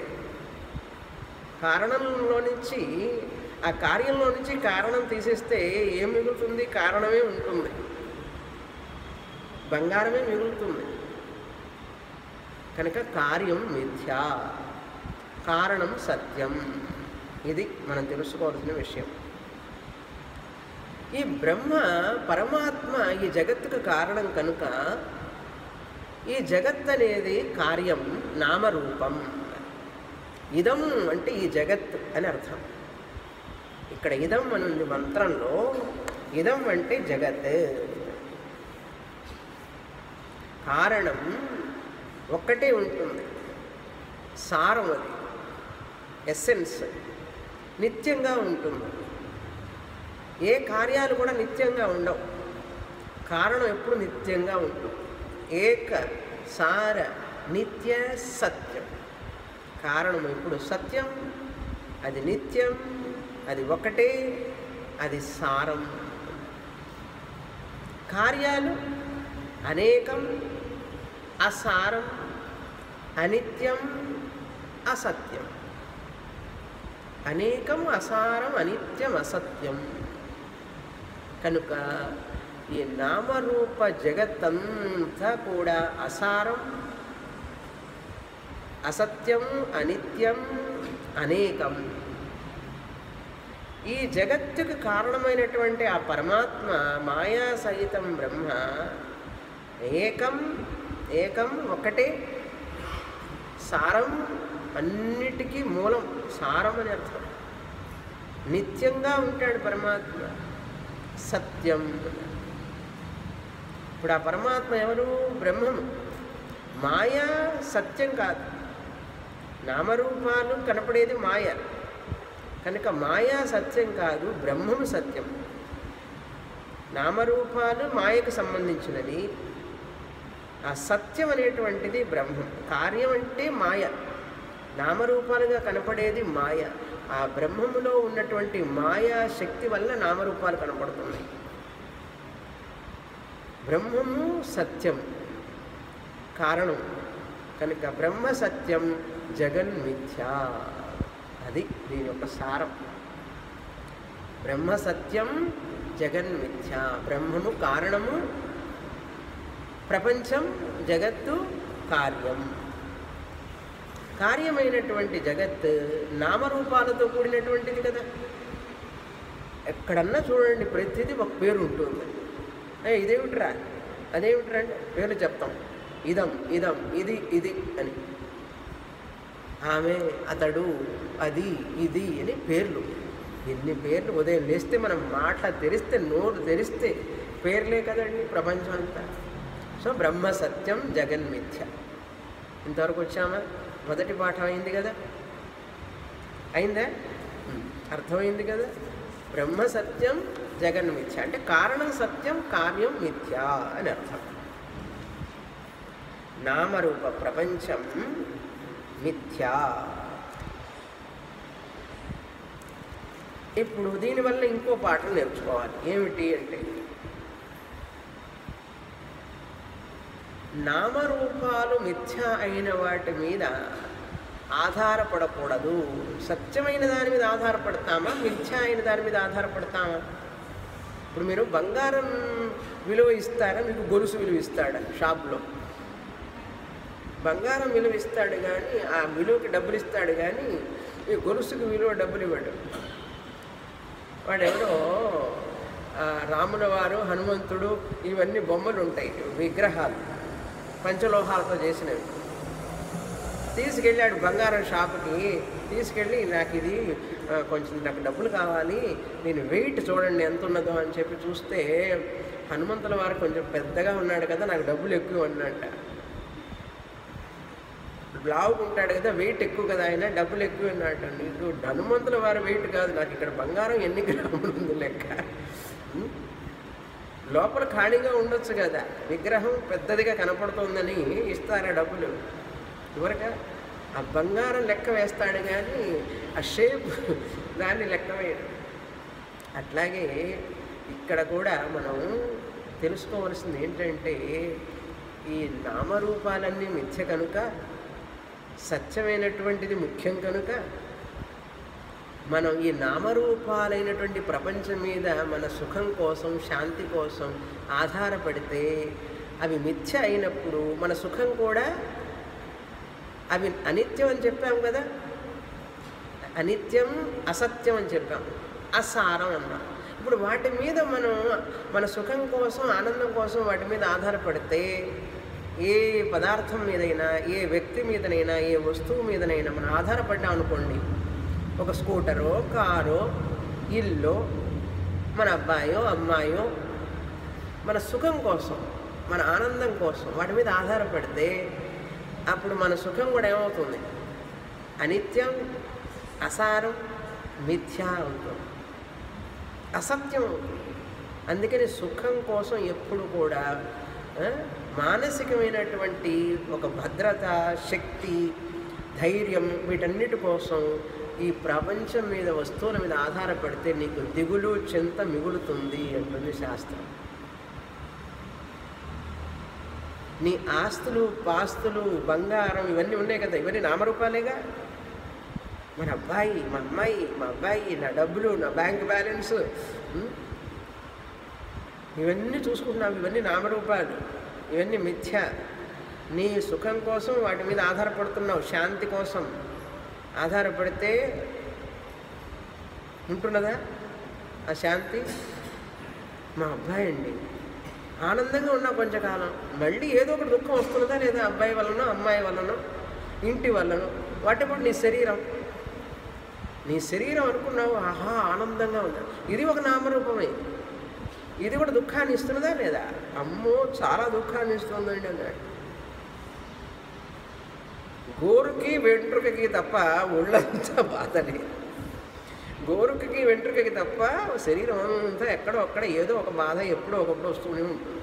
Speaker 1: కారణంలో నుంచి ఆ కార్యంలో నుంచి కారణం తీసేస్తే ఏం మిగులుతుంది కారణమే ఉంటుంది బంగారమే మిగులుతుంది కనుక కార్యం మిథ్య కారణం సత్యం ఇది మనం తెలుసుకోవాల్సిన విషయం ఈ బ్రహ్మ పరమాత్మ ఈ జగత్తుకు కారణం కనుక ఈ జగత్ అనేది కార్యం నామరూపం ఇదం అంటే ఈ జగత్ అని అర్థం ఇక్కడ ఇదం అని ఉంది మంత్రంలో ఇదం అంటే జగత్ కారణం ఒక్కటే ఉంటుంది సారం అది ఎస్సెన్స్ నిత్యంగా ఉంటుంది ఏ కార్యాలు కూడా నిత్యంగా ఉండవు కారణం ఎప్పుడు నిత్యంగా ఉంటుంది ఏక సార నిత్య సత్యం కారణం ఎప్పుడు సత్యం అది నిత్యం అది ఒకటే అది సారం కార్యాలు అనేకం అసారం అనిత్యం అసత్యం అనేకం అసారం అనిత్యం అసత్యం కనుక ఈ నామరూప జగత్తంతా కూడా అసారం అసత్యం అనిత్యం అనేకం ఈ జగత్తుకు కారణమైనటువంటి ఆ పరమాత్మ మాయా సహితం బ్రహ్మ ఏకం ఏకం ఒకటే సారం అన్నిటికీ మూలం సారం అని అర్థం నిత్యంగా ఉంటాడు పరమాత్మ సత్యం ఇప్పుడు ఆ పరమాత్మ ఎవరు బ్రహ్మము మాయ సత్యం కాదు నామరూపాలు కనపడేది మాయ కనుక మాయా సత్యం కాదు బ్రహ్మము సత్యం నామరూపాలు మాయకు సంబంధించినది ఆ సత్యం అనేటువంటిది బ్రహ్మం కార్యం అంటే మాయ నామరూపాలుగా కనపడేది మాయ ఆ బ్రహ్మములో ఉన్నటువంటి మాయా శక్తి వల్ల నామరూపాలు కనపడుతున్నాయి బ్రహ్మము సత్యం కారణం కనుక బ్రహ్మ సత్యం జగన్ మిథ్య అది దీని యొక్క సారం బ్రహ్మ సత్యం జగన్ మిథ్య బ్రహ్మము కారణము ప్రపంచం జగత్తు కార్యం కార్యమైనటువంటి జగత్ నామరూపాలతో కూడినటువంటిది కదా ఎక్కడన్నా చూడండి ప్రతిదీ ఒక పేరు ఉంటుంది ఏ ఇదేమిట్రా అదేమిట్రా అంటే పేర్లు చెప్తాం ఇదం ఇదం ఇది ఇది అని ఆమె అతడు అది ఇది అని పేర్లు ఎన్ని పేర్లు ఉదయం లేస్తే మనం మాట తెరిస్తే నోరు తెరిస్తే పేర్లే కదండి ప్రపంచం అంతా సో బ్రహ్మ సత్యం జగన్మిథ్య ఇంతవరకు వచ్చామా మొదటి పాఠం అయింది కదా అయిందా ఉమ్, అర్థమైంది కదా బ్రహ్మ సత్యం జగన్మిథ్య అంటే కారణం సత్యం కార్యం మిథ్య అని అర్థం నామరూప ప్రపంచం మిథ్యా ఇప్పుడు దీనివల్ల ఇంకో పాఠం నేర్చుకోవాలి ఏమిటి అంటే నామరూపాలు మిథ్య అయిన వాటి మీద ఆధారపడకూడదు సత్యమైన దాని మీద ఆధారపడతామా మిథ్య అయిన దాని మీద ఆధారపడతామా ఇప్పుడు మీరు బంగారం విలువ ఇస్తారా మీకు గొలుసు విలువ ఇస్తాడా షాప్లో బంగారం విలువ ఇస్తాడు కానీ ఆ విలువకి డబ్బులు ఇస్తాడు కానీ ఈ గొలుసుకి విలువ డబ్బులు ఇవ్వడు వాడు ఎవడో ఆ, రాముల వారు హనుమంతుడు ఇవన్నీ బొమ్మలు ఉంటాయి విగ్రహాలు పంచలోహాలతో చేసినవి తీసుకెళ్ళాడు బంగారం షాపుకి తీసుకెళ్ళి నాకు ఇది ఆ, కొంచెం నాకు డబ్బులు కావాలి నేను వెయిట్ చూడండి ఎంత ఉన్నదో అని చెప్పి చూస్తే హనుమంతుల వారు కొంచెం పెద్దగా ఉన్నాడు కదా నాకు డబ్బులు ఎక్కువ అన్నట్ట లావుగా ఉంటాడు కదా వెయిట్ ఎక్కువ కదా ఆయన డబ్బులు ఎక్కువ అన్నట్టు నీకు హనుమంతుల వారి వెయిట్ కాదు నాకు ఇక్కడ బంగారం ఎన్ని గ్రాములు ఉంది లెక్క ఉం? లోపల ఖాళీగా ఉండొచ్చు కదా విగ్రహం పెద్దదిగా కనపడుతోందని ఇస్తారా డబ్బులు ఇవరక ఆ బంగారం లెక్క వేస్తాడు కానీ ఆ షేప్ దాన్ని లెక్క వేయడు అట్లాగే ఇక్కడ కూడా మనం తెలుసుకోవాల్సింది ఏంటంటే ఈ నామరూపాలన్నీ మిథ్య కనుక సత్యమైనటువంటిది ముఖ్యం కనుక మనం ఈ నామరూపాలైనటువంటి ప్రపంచం మీద మన సుఖం కోసం శాంతి కోసం ఆధారపడితే అవి మిథ్య అయినప్పుడు మన సుఖం కూడా అవి అనిత్యం అని చెప్పాం కదా అనిత్యం అసత్యం అని చెప్పాం అసారం అన్నాం ఇప్పుడు వాటి మీద మనం మన సుఖం కోసం ఆనందం కోసం వాటి మీద ఆధారపడితే ఏ పదార్థం మీదైనా ఏ వ్యక్తి మీదనైనా ఏ వస్తువు మీదనైనా మనం ఆధారపడ్డాం అనుకోండి ఒక స్కూటరో కారో ఇల్లు మన అబ్బాయో అమ్మాయో మన సుఖం కోసం మన ఆనందం కోసం వాటి మీద ఆధారపడితే అప్పుడు మన సుఖం కూడా ఏమవుతుంది అనిత్యం అసారం మిథ్య అవుతుంది అసత్యం అవుతుంది అందుకని సుఖం కోసం ఎప్పుడు కూడా ఆ, మానసికమైనటువంటి ఒక భద్రత శక్తి ధైర్యం వీటన్నిటి కోసం ఈ ప్రపంచం మీద వస్తువుల మీద ఆధారపడితే నీకు దిగులు చింత మిగులుతుంది అంటుంది శాస్త్రం నీ ఆస్తులు పాస్తులు బంగారం ఇవన్నీ ఉన్నాయి కదా ఇవన్నీ నామరూపాలేగా మన అబ్బాయి మా అమ్మాయి మా అబ్బాయి నా డబ్బులు నా బ్యాంక్ బ్యాలెన్స్ ఉం? ఇవన్నీ చూసుకుంటున్నావు ఇవన్నీ నామరూపాలు ఇవన్నీ మిథ్య నీ సుఖం కోసం వాటి మీద ఆధారపడుతున్నావు శాంతి కోసం ఆధారపడితే ఉంటున్నదా ఆ శాంతి మా అబ్బాయి అండి ఆనందంగా ఉన్నా కొంచెంకాలం మళ్ళీ ఏదో ఒకటి దుఃఖం వస్తున్నదా లేదా అబ్బాయి వల్లనో అమ్మాయి వల్లనో ఇంటి వల్లనో వాటి నీ శరీరం నీ శరీరం అనుకున్నావు ఆహా ఆనందంగా ఉన్నా ఇది ఒక నామరూపమే ఇది కూడా దుఃఖాన్ని ఇస్తున్నదా లేదా అమ్మో చాలా దుఃఖాన్ని ఇస్తుందండి అన్నాడు గోరుకి వెంట్రుకకి తప్ప ఒళ్ళంతా బాధలే గోరుకకి వెంట్రుకకి తప్ప శరీరం అంతా ఎక్కడో అక్కడ ఏదో ఒక బాధ ఎప్పుడో ఒకప్పుడు వస్తూనే ఉంటుంది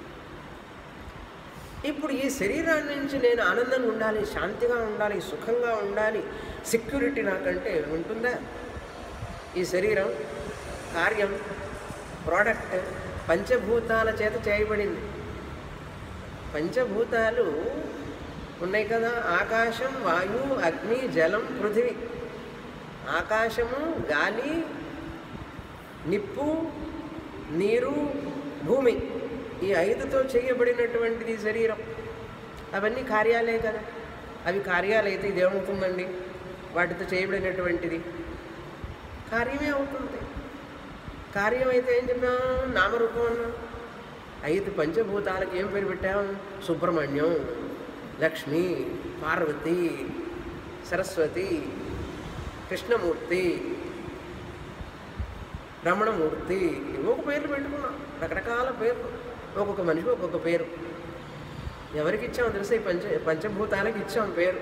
Speaker 1: ఇప్పుడు ఈ శరీరాన్ని నుంచి నేను ఆనందంగా ఉండాలి శాంతిగా ఉండాలి సుఖంగా ఉండాలి సెక్యూరిటీ నాకంటే ఉంటుందా ఈ శరీరం కార్యం ప్రోడక్ట్ పంచభూతాల చేత చేయబడింది పంచభూతాలు ఉన్నాయి కదా ఆకాశం వాయు అగ్ని జలం పృథివీ ఆకాశము గాలి నిప్పు నీరు భూమి ఈ ఐదుతో చేయబడినటువంటిది శరీరం అవన్నీ కార్యాలే కదా అవి కార్యాలైతే ఇది ఏమవుతుందండి వాటితో చేయబడినటువంటిది కార్యమే అవుతుంది కార్యం అయితే ఏం చెప్పాం నామరూపం అన్నాం ఐదు పంచభూతాలకు ఏం పేరు పెట్టాం సుబ్రహ్మణ్యం లక్ష్మి పార్వతి సరస్వతి కృష్ణమూర్తి రమణమూర్తి ఇవి ఒక పేర్లు పెట్టుకున్నాం రకరకాల పేర్లు ఒక్కొక్క మనిషికి ఒక్కొక్క పేరు ఎవరికి ఇచ్చాం తెలుసా ఈ పంచ పంచభూతాలకు ఇచ్చాం పేరు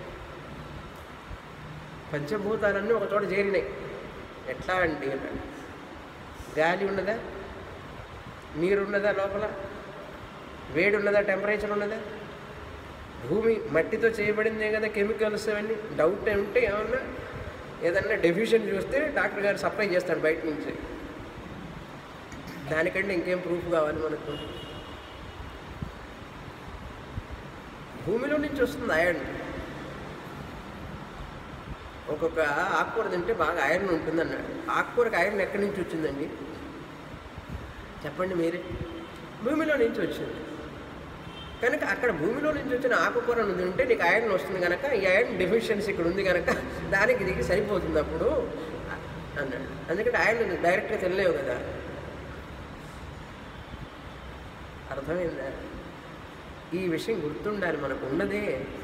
Speaker 1: పంచభూతాలన్నీ ఒక చోట చేరినాయి ఎట్లా అండి అన్నాడు గాలి ఉన్నదా నీరు ఉన్నదా లోపల వేడి ఉన్నదా టెంపరేచర్ ఉన్నదా భూమి మట్టితో చేయబడిందే కదా కెమికల్స్ అవన్నీ డౌట్ ఉంటే ఏమన్నా ఏదన్నా డెఫిషియన్ చూస్తే డాక్టర్ గారు సప్లై చేస్తాడు బయట నుంచి దానికంటే ఇంకేం ప్రూఫ్ కావాలి మనకు భూమిలో నుంచి వస్తుంది ఐరన్ ఒక్కొక్క ఆకుకూర తింటే బాగా ఐరన్ ఉంటుంది అన్నాడు ఆకుకూరకు ఐరన్ ఎక్కడి నుంచి వచ్చిందండి చెప్పండి మీరే భూమిలో నుంచి వచ్చింది కనుక అక్కడ భూమిలో నుంచి వచ్చిన ఆకుకూర నుండి ఉంటే నీకు ఐరన్ వస్తుంది కనుక ఈ ఐరన్ డెఫిషియన్సీ ఇక్కడ ఉంది కనుక దానికి దీనికి సరిపోతుంది అప్పుడు అన్నాడు ఎందుకంటే ఐరన్ డైరెక్ట్గా తినలేవు కదా అర్థమైందా ఈ విషయం గుర్తుండాలి మనకు ఉన్నదే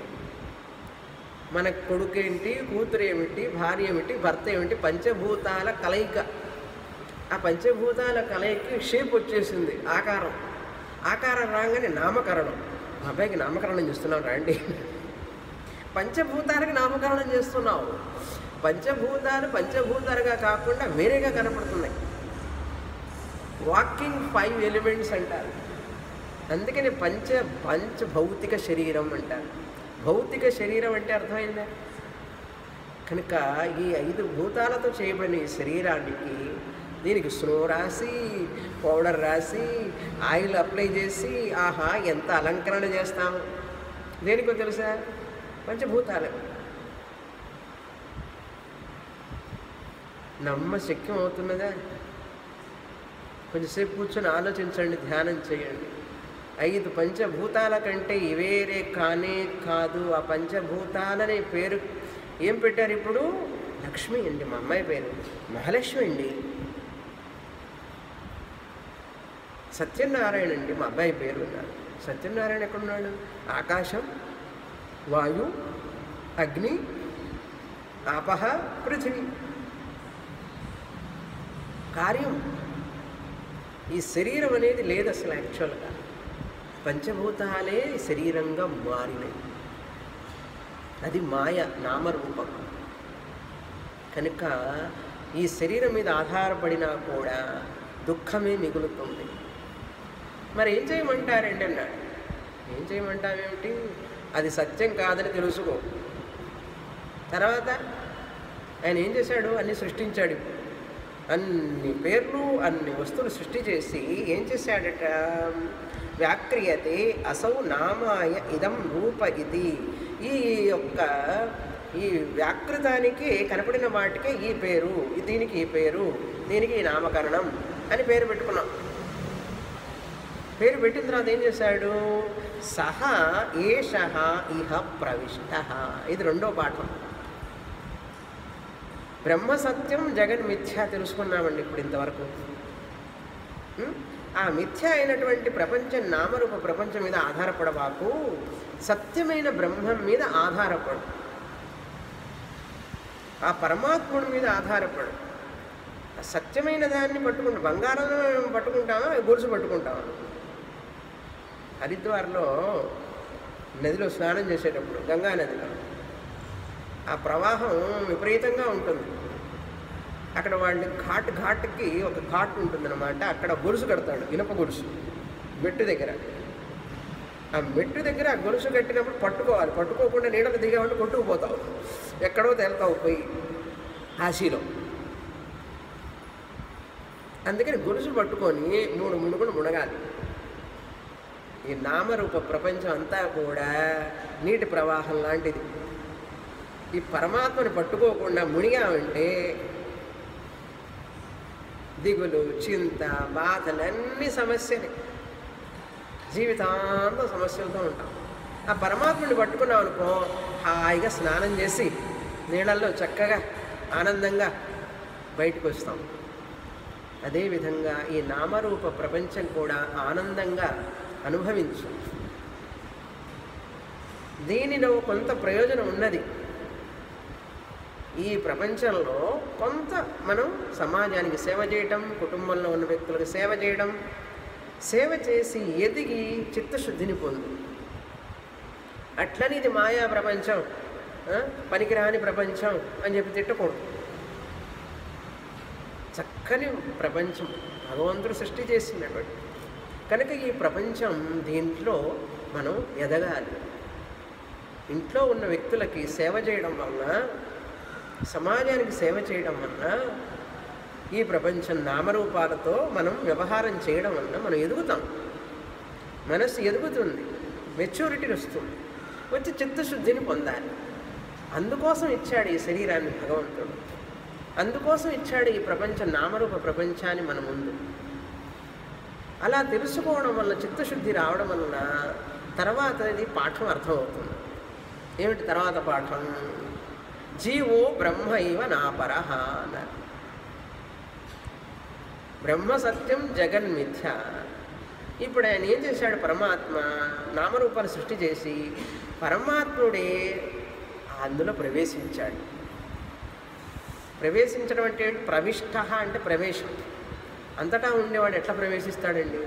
Speaker 1: మన కొడుకు ఏంటి కూతురు ఏమిటి భార్య ఏమిటి భర్త ఏమిటి పంచభూతాల కలయిక ఆ పంచభూతాల కలయికి షేప్ వచ్చేసింది ఆకారం ఆకారం రాగానే నామకరణం మా అబ్బాయికి నామకరణం చేస్తున్నాం రండి పంచభూతాలకి నామకరణం చేస్తున్నావు పంచభూతాలు పంచభూతాలుగా కాకుండా వేరేగా కనపడుతున్నాయి వాకింగ్ ఫైవ్ ఎలిమెంట్స్ అంటారు అందుకని పంచ పంచ భౌతిక శరీరం అంటారు భౌతిక శరీరం అంటే అర్థమైందా కనుక ఈ ఐదు భూతాలతో చేయబడిన ఈ శరీరానికి దీనికి స్నో రాసి పౌడర్ రాసి ఆయిల్ అప్లై చేసి ఆహా ఎంత అలంకరణ చేస్తాము దేనికో తెలుసా పంచభూతాలు నమ్మ శక్యం అవుతున్నదా కొంచెంసేపు కూర్చొని ఆలోచించండి ధ్యానం చేయండి ఐదు పంచభూతాల కంటే ఇవేరే కానే కాదు ఆ పంచభూతాలనే పేరు ఏం పెట్టారు ఇప్పుడు లక్ష్మి అండి మా అమ్మాయి పేరు మహాలక్ష్మి అండి సత్యనారాయణ అండి మా అబ్బాయి పేరు ఉన్నారు సత్యనారాయణ ఎక్కడున్నాడు ఆకాశం వాయు అగ్ని ఆపహ పృథివీ కార్యం ఈ శరీరం అనేది లేదు అసలు యాక్చువల్గా పంచభూతాలే శరీరంగా మారినాయి అది మాయ నామరూపం కనుక ఈ శరీరం మీద ఆధారపడినా కూడా దుఃఖమే మిగులుతుంది మరి ఏం చేయమంటారండి అన్నాడు ఏం చేయమంటావేమిటి అది సత్యం కాదని తెలుసుకో తర్వాత ఆయన ఏం చేశాడు అన్ని సృష్టించాడు ఇప్పుడు అన్ని పేర్లు అన్ని వస్తువులు సృష్టి చేసి ఏం చేశాడట వ్యాక్రియతే అసౌ నామాయ ఇదం రూప ఇది ఈ యొక్క ఈ వ్యాకృతానికి కనపడిన వాటికే ఈ పేరు దీనికి ఈ పేరు దీనికి ఈ నామకరణం అని పేరు పెట్టుకున్నాం పేరు పెట్టిన తర్వాత ఏం చేశాడు సహ ఏష ఇహ ప్రవిష్ట ఇది రెండో పాఠం బ్రహ్మ సత్యం జగన్ మిథ్య తెలుసుకున్నామండి ఇప్పుడు ఇంతవరకు ఉం? ఆ మిథ్య అయినటువంటి ప్రపంచం నామరూప ప్రపంచం మీద ఆధారపడవాకు సత్యమైన బ్రహ్మం మీద ఆధారపడు ఆ పరమాత్ముడి మీద ఆధారపడు ఆ సత్యమైన దాన్ని పట్టుకుంటా బంగారం పట్టుకుంటామా గొలుసు పట్టుకుంటామా హరిద్వార్లో నదిలో స్నానం చేసేటప్పుడు గంగా నదిలో ఆ ప్రవాహం విపరీతంగా ఉంటుంది అక్కడ వాళ్ళు ఘాట్ ఘాట్కి ఒక ఘాట్ ఉంటుందన్నమాట అక్కడ గొలుసు కడతాడు ఇనప గొలుసు మెట్టు దగ్గర ఆ మెట్టు దగ్గర ఆ గొలుసు కట్టినప్పుడు పట్టుకోవాలి పట్టుకోకుండా నీడకు దిగామంటే కొట్టుకుపోతావు ఎక్కడో తేలుతావు పోయి ఆశీలో అందుకని గొలుసు పట్టుకొని మూడు మునుగులు మునగాలి ఈ నామరూప ప్రపంచం అంతా కూడా నీటి ప్రవాహం లాంటిది ఈ పరమాత్మని పట్టుకోకుండా మునిగామంటే దిగులు చింత బాధలన్నీ సమస్యలే జీవితాంతం సమస్యలతో ఉంటాం ఆ పరమాత్ముని పట్టుకున్నాం అనుకో హాయిగా స్నానం చేసి నీళ్ళల్లో చక్కగా ఆనందంగా బయటకు వస్తాం అదేవిధంగా ఈ నామరూప ప్రపంచం కూడా ఆనందంగా అనుభవించు దీనిలో కొంత ప్రయోజనం ఉన్నది ఈ ప్రపంచంలో కొంత మనం సమాజానికి సేవ చేయటం కుటుంబంలో ఉన్న వ్యక్తులకు సేవ చేయడం సేవ చేసి ఎదిగి చిత్తశుద్ధిని పొందు అట్లని ఇది మాయా ప్రపంచం ఆ, పనికిరాని ప్రపంచం అని చెప్పి తిట్టకూడదు చక్కని ప్రపంచం భగవంతుడు సృష్టి చేసినటువంటి కనుక ఈ ప్రపంచం దీంట్లో మనం ఎదగాలి ఇంట్లో ఉన్న వ్యక్తులకి సేవ చేయడం వలన సమాజానికి సేవ చేయడం వలన ఈ ప్రపంచం నామరూపాలతో మనం వ్యవహారం చేయడం వలన మనం ఎదుగుతాం మనస్సు ఎదుగుతుంది మెచ్యూరిటీ వస్తుంది వచ్చి చిత్తశుద్ధిని పొందాలి అందుకోసం ఇచ్చాడు ఈ శరీరాన్ని భగవంతుడు అందుకోసం ఇచ్చాడు ఈ ప్రపంచ నామరూప ప్రపంచాన్ని మన ముందు అలా తెలుసుకోవడం వల్ల చిత్తశుద్ధి రావడం వలన తర్వాత ఇది పాఠం అర్థమవుతుంది ఏమిటి తర్వాత పాఠం జీవో బ్రహ్మ ఇవ నాపరహ అన్నారు బ్రహ్మ సత్యం జగన్మిథ్య ఇప్పుడు ఆయన ఏం చేశాడు పరమాత్మ నామరూపాలు సృష్టి చేసి పరమాత్ముడే అందులో ప్రవేశించాడు ప్రవేశించడం అంటే ఏంటి? ప్రవిష్ట అంటే ప్రవేశం అంతటా ఉండేవాడు ఎట్లా ప్రవేశిస్తాడండి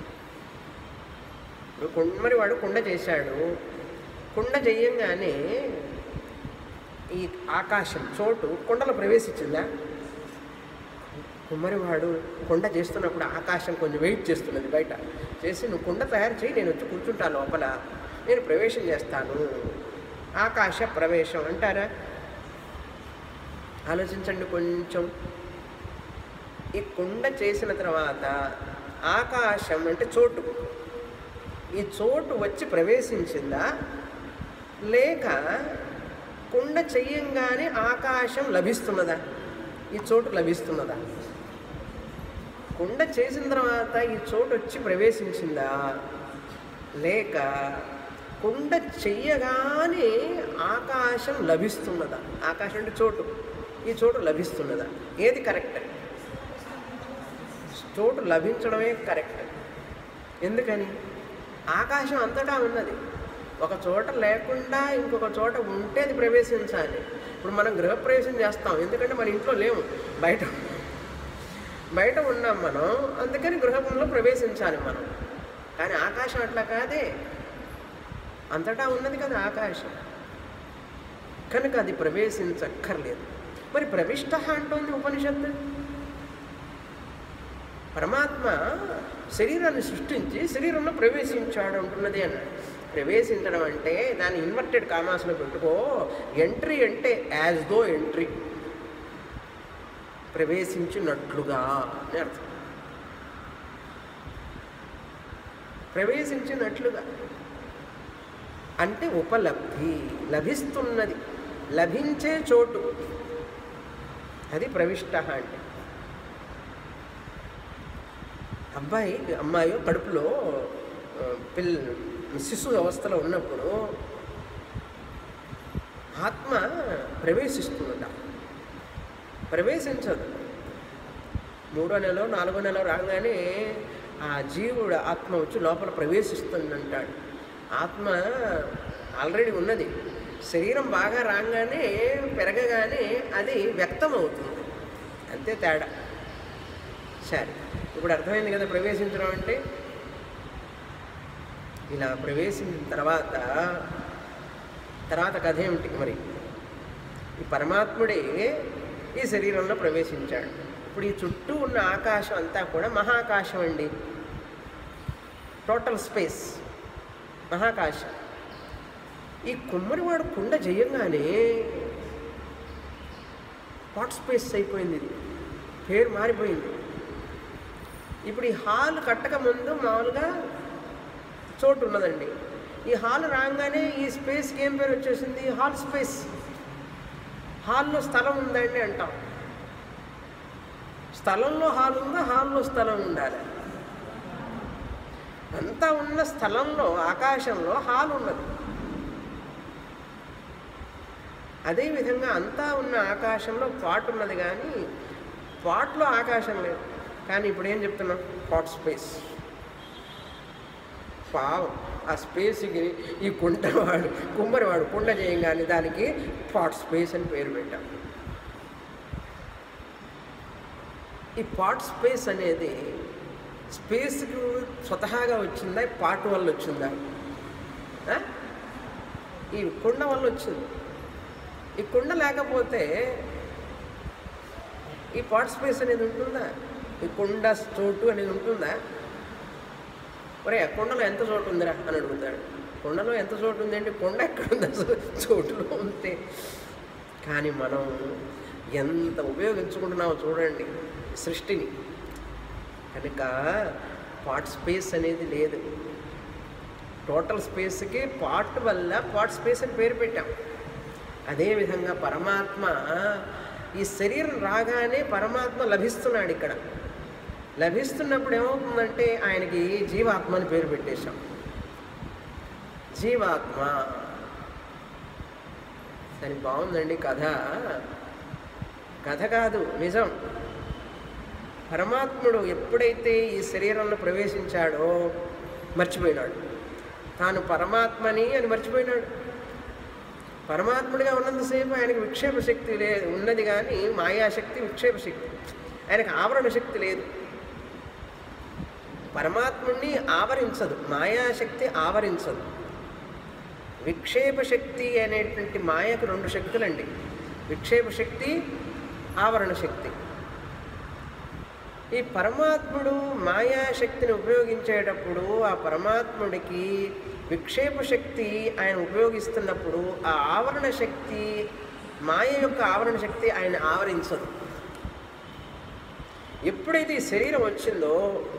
Speaker 1: ఇప్పుడు కుమ్మరి వాడు కుండ చేశాడు కుండ చెయ్యంగానే ఈ ఆకాశం చోటు కుండలో ప్రవేశించిందా కుమ్మరివాడు కుండ చేస్తున్నప్పుడు ఆకాశం కొంచెం వెయిట్ చేస్తున్నది బయట చేసి నువ్వు కుండ తయారు చేయి నేను వచ్చి కూర్చుంటా లోపల నేను ప్రవేశం చేస్తాను ఆకాశ ప్రవేశం అంటారా ఆలోచించండి కొంచెం ఈ కుండ చేసిన తర్వాత ఆకాశం అంటే చోటు ఈ చోటు వచ్చి ప్రవేశించిందా లేక కుండ చెయ్యంగానే ఆకాశం లభిస్తున్నదా ఈ చోటు లభిస్తున్నదా కుండ చేసిన తర్వాత ఈ చోటు వచ్చి ప్రవేశించిందా లేక కుండ చెయ్యగానే ఆకాశం లభిస్తున్నదా ఆకాశం అంటే చోటు ఈ చోటు లభిస్తున్నదా ఏది కరెక్ట్ చోటు లభించడమే కరెక్ట్ ఎందుకని ఆకాశం అంతటా ఉన్నది ఒక చోట లేకుండా ఇంకొక చోట ఉంటే అది ప్రవేశించాలి ఇప్పుడు మనం గృహప్రవేశం చేస్తాం ఎందుకంటే మన ఇంట్లో లేము బయట బయట ఉన్నాం మనం అందుకని గృహంలో ప్రవేశించాలి మనం కానీ ఆకాశం అట్లా కాదే అంతటా ఉన్నది కదా ఆకాశం కనుక అది ప్రవేశించక్కర్లేదు మరి ప్రవిష్ట అంటోంది ఉపనిషత్తు పరమాత్మ శరీరాన్ని సృష్టించి శరీరంలో ప్రవేశించాడు అంటున్నది అన్నాడు ప్రవేశించడం అంటే దాన్ని ఇన్వర్టెడ్ కామాస్లో పెట్టుకో ఎంట్రీ అంటే యాజ్ దో ఎంట్రీ ప్రవేశించినట్లుగా అని అర్థం ప్రవేశించినట్లుగా అంటే ఉపలబ్ధి లభిస్తున్నది లభించే చోటు అది ప్రవిష్ట అంటే అబ్బాయి అమ్మాయి కడుపులో ఆ, పిల్ల శిశు అవస్థలో ఉన్నప్పుడు ఆత్మ ప్రవేశిస్తుందట ప్రవేశించదు మూడో నెల నాలుగో నెల రాగానే ఆ జీవుడు ఆత్మ వచ్చి లోపల ప్రవేశిస్తుందంటాడు ఆత్మ ఆల్రెడీ ఉన్నది శరీరం బాగా రాగానే పెరగగానే అది వ్యక్తం అవుతుంది అంతే తేడా సరే ఇప్పుడు అర్థమైంది కదా ప్రవేశించడం అంటే ఇలా ప్రవేశించిన తర్వాత తర్వాత కథ ఏమిటి మరి ఈ పరమాత్ముడే ఈ శరీరంలో ప్రవేశించాడు ఇప్పుడు ఈ చుట్టూ ఉన్న ఆకాశం అంతా కూడా మహాకాశం అండి టోటల్ స్పేస్ మహాకాశం ఈ కుమ్మరివాడు కుండ చేయంగానే పాట్ స్పేస్ అయిపోయింది ఇది పేరు మారిపోయింది ఇప్పుడు ఈ హాల్ కట్టక ముందు మామూలుగా చోటు ఉన్నదండి ఈ హాల్ రాగానే ఈ స్పేస్కి ఏం పేరు వచ్చేసింది హాల్ స్పేస్ హాల్లో స్థలం ఉందండి అంటాం స్థలంలో హాల్ ఉందా హాల్లో స్థలం ఉండాలి అంతా ఉన్న స్థలంలో ఆకాశంలో హాల్ ఉన్నది అదేవిధంగా అంతా ఉన్న ఆకాశంలో పాట్ ఉన్నది కానీ పాట్లో ఆకాశం లేదు కానీ ఇప్పుడు ఏం చెప్తున్నాం పాట్ స్పేస్ పావం ఆ స్పేస్కి ఈ కుంటవాడు కుమ్మరివాడు కుండ చేయంగానే దానికి పాట్ స్పేస్ అని పేరు పెట్టాం ఈ పాట్ స్పేస్ అనేది స్పేస్కి స్వతహాగా వచ్చిందా ఈ పాట్ వల్ల వచ్చిందా ఆ? ఈ కుండ వల్ల వచ్చింది ఈ కుండ లేకపోతే ఈ పాట్ స్పేస్ అనేది ఉంటుందా ఈ కుండ చోటు అనేది ఉంటుందా ఒరే ఆ కుండలో ఎంత చోటు ఉందిరా అని అడుగుతాడు కుండలో ఎంత చోటు ఉంది అంటే కుండ ఎక్కడ ఉంది అసలు చోటులో ఉంటే కానీ మనం ఎంత ఉపయోగించుకుంటున్నామో చూడండి సృష్టిని కనుక పాట్ స్పేస్ అనేది లేదు టోటల్ స్పేస్కి పాట్ వల్ల పాట్ స్పేస్ అని పేరు పెట్టాం అదేవిధంగా పరమాత్మ ఈ శరీరం రాగానే పరమాత్మ లభిస్తున్నాడు ఇక్కడ లభిస్తున్నప్పుడు ఏమవుతుందంటే ఆయనకి జీవాత్మ అని పేరు పెట్టేశాం జీవాత్మ సరే బాగుందండి కథ కథ కాదు నిజం పరమాత్ముడు ఎప్పుడైతే ఈ శరీరంలో ప్రవేశించాడో మర్చిపోయినాడు తాను పరమాత్మని అని మర్చిపోయినాడు పరమాత్ముడిగా ఉన్నంతసేపు ఆయనకు విక్షేప శక్తి లేదు ఉన్నది కానీ మాయాశక్తి విక్షేప శక్తి ఆయనకు ఆవరణ శక్తి లేదు పరమాత్ముణ్ణి ఆవరించదు మాయాశక్తి ఆవరించదు విక్షేప శక్తి అనేటువంటి మాయకు రెండు శక్తులండి విక్షేప శక్తి ఆవరణ శక్తి ఈ పరమాత్ముడు మాయాశక్తిని ఉపయోగించేటప్పుడు ఆ పరమాత్ముడికి విక్షేప శక్తి ఆయన ఉపయోగిస్తున్నప్పుడు ఆ ఆవరణ శక్తి మాయ యొక్క ఆవరణ శక్తి ఆయన ఆవరించదు ఎప్పుడైతే ఈ శరీరం వచ్చిందో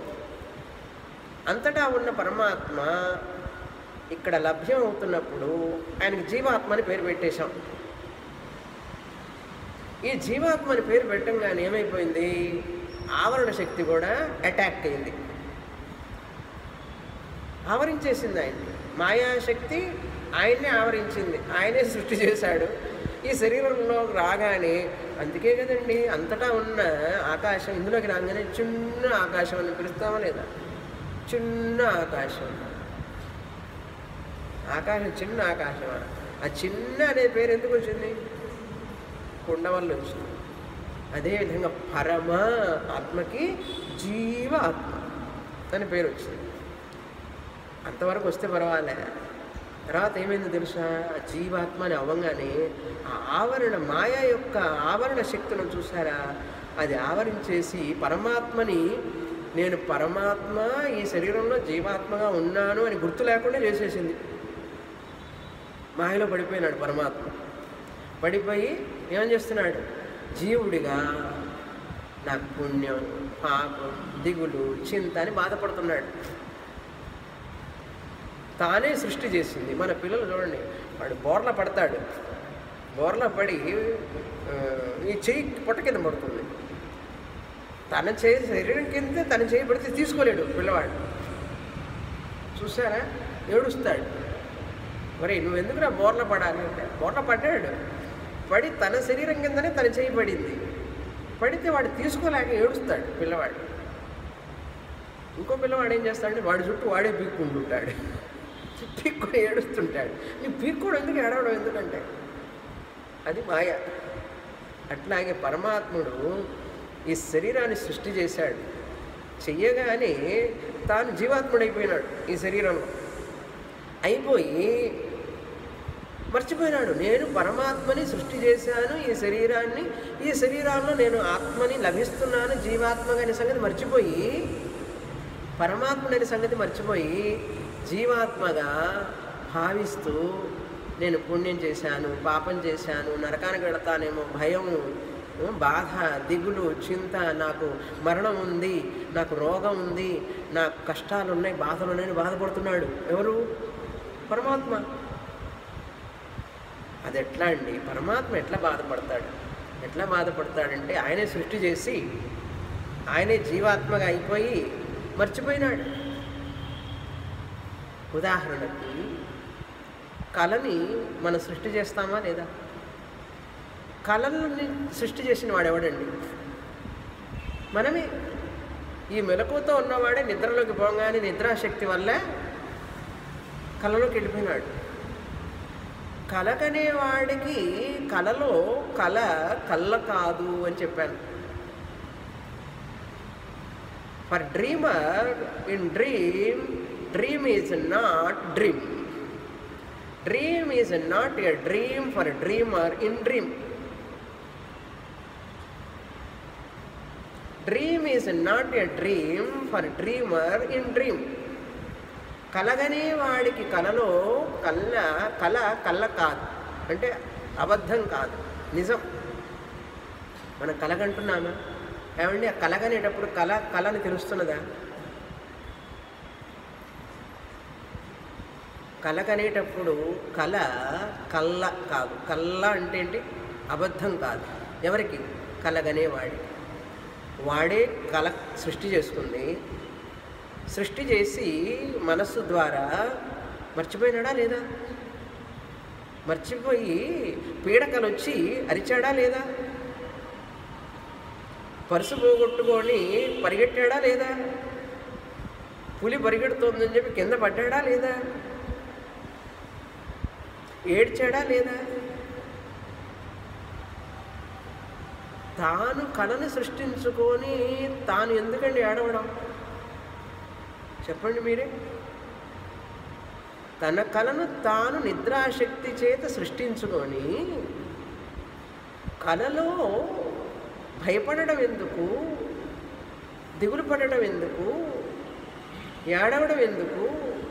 Speaker 1: అంతటా ఉన్న పరమాత్మ ఇక్కడ లభ్యం అవుతున్నప్పుడు ఆయనకి జీవాత్మ అని పేరు పెట్టేశాం ఈ జీవాత్మ అని పేరు పెట్టంగానే ఏమైపోయింది ఆవరణ శక్తి కూడా అటాక్ అయింది ఆవరించేసింది ఆయన మాయాశక్తి ఆయన్నే ఆవరించింది ఆయనే సృష్టి చేశాడు ఈ శరీరంలో రాగానే అందుకే కదండి అంతటా ఉన్న ఆకాశం ఇందులోకి రాగానే చిన్న ఆకాశం అని పిలుస్తామా లేదా చిన్న ఆకాశం ఆకాశం చిన్న ఆకాశం ఆ చిన్న అనే పేరు ఎందుకు వచ్చింది కుండ వల్ల వచ్చింది అదేవిధంగా పరమ ఆత్మకి జీవ ఆత్మ అని పేరు వచ్చింది అంతవరకు వస్తే పర్వాలే తర్వాత ఏమైందో తెలుసా ఆ జీవాత్మ అని అవ్వగానే ఆ ఆవరణ మాయ యొక్క ఆవరణ శక్తులను చూసారా అది ఆవరించేసి పరమాత్మని నేను పరమాత్మ ఈ శరీరంలో జీవాత్మగా ఉన్నాను అని గుర్తు లేకుండా చేసేసింది మాయలో పడిపోయినాడు పరమాత్మ పడిపోయి ఏం చేస్తున్నాడు జీవుడిగా నాకు పుణ్యం పాపం దిగులు చింత అని బాధపడుతున్నాడు తానే సృష్టి చేసింది మన పిల్లలు చూడండి వాడు బోర్ల పడతాడు బోర్ల పడి ఆ, ఈ చెయ్యి పొట్ట కింద పడుతుంది తన చేయి శరీరం కింద తన చేయి పడితే తీసుకోలేడు పిల్లవాడు చూసారా ఏడుస్తాడు మరి నువ్వు ఎందుకురా బోర్ల పడాలి అంటే బోర్ల పడ్డాడు పడి తన శరీరం కిందనే తన చేయి పడింది పడితే వాడు తీసుకోలేక ఏడుస్తాడు పిల్లవాడు ఇంకో పిల్లవాడు ఏం చేస్తాడంటే వాడి చుట్టూ వాడే పీక్కుంటుంటాడు పీక్కొని ఏడుస్తుంటాడు నీ పీక్కోడు ఎందుకు ఏడవడం ఎందుకంటే అది మాయ అట్లాగే పరమాత్ముడు ఈ శరీరాన్ని సృష్టి చేశాడు చెయ్యగానే తాను జీవాత్ముడైపోయినాడు ఈ శరీరంలో అయిపోయి మర్చిపోయినాడు నేను పరమాత్మని సృష్టి చేశాను ఈ శరీరాన్ని ఈ శరీరాల్లో నేను ఆత్మని లభిస్తున్నాను జీవాత్మగా అనే సంగతి మర్చిపోయి పరమాత్ముడని సంగతి మర్చిపోయి జీవాత్మగా భావిస్తూ నేను పుణ్యం చేశాను పాపం చేశాను నరకానికి వెళతానేమో భయము బాధ దిగులు చింత నాకు మరణం ఉంది నాకు రోగం ఉంది నాకు కష్టాలు ఉన్నాయి బాధలు ఉన్నాయని బాధపడుతున్నాడు ఎవరు పరమాత్మ అది ఎట్లా అండి పరమాత్మ ఎట్లా బాధపడతాడు ఎట్లా బాధపడతాడంటే ఆయనే సృష్టి చేసి ఆయనే జీవాత్మగా అయిపోయి మర్చిపోయినాడు ఉదాహరణకి కళని మనం సృష్టి చేస్తామా లేదా కళలని సృష్టి చేసిన వాడు ఎవడండి మనమే ఈ మెలకువతో ఉన్నవాడే నిద్రలోకి పోగానే నిద్రాశక్తి వల్ల కళలోకి వెళ్ళిపోయినాడు కలకనే వాడికి కలలో కళ కళ్ళ కాదు అని చెప్పాను for dreamer in dream dream is not dream dream is not a dream for dreamer in dream dream is not a dream for dreamer in dream కలగనే వాడికి కలలో కళ్ళ కళ కళ్ళ కాదు అంటే అబద్ధం కాదు నిజం మనం కలగంటున్నామా ఏమండి ఆ కలగనేటప్పుడు కళ కళని తెలుస్తున్నదా కలగనేటప్పుడు కళ కళ్ళ కాదు కళ్ళ అంటే ఏంటి అబద్ధం కాదు ఎవరికి కలగనేవాడికి వాడే కళ సృష్టి చేసుకుంది సృష్టి చేసి మనస్సు ద్వారా మర్చిపోయినాడా లేదా మర్చిపోయి పీడకలు వచ్చి అరిచాడా లేదా పరుసు పోగొట్టుకొని పరిగెట్టాడా లేదా పులి పరిగెడుతోందని చెప్పి కింద పడ్డాడా లేదా ఏడ్చాడా లేదా తాను కళని సృష్టించుకొని తాను ఎందుకండి ఏడవడం చెప్పండి మీరే తన కలను తాను నిద్రాశక్తి చేత సృష్టించుకొని కలలో భయపడడం ఎందుకు దిగులు పడడం ఎందుకు ఏడవడం ఎందుకు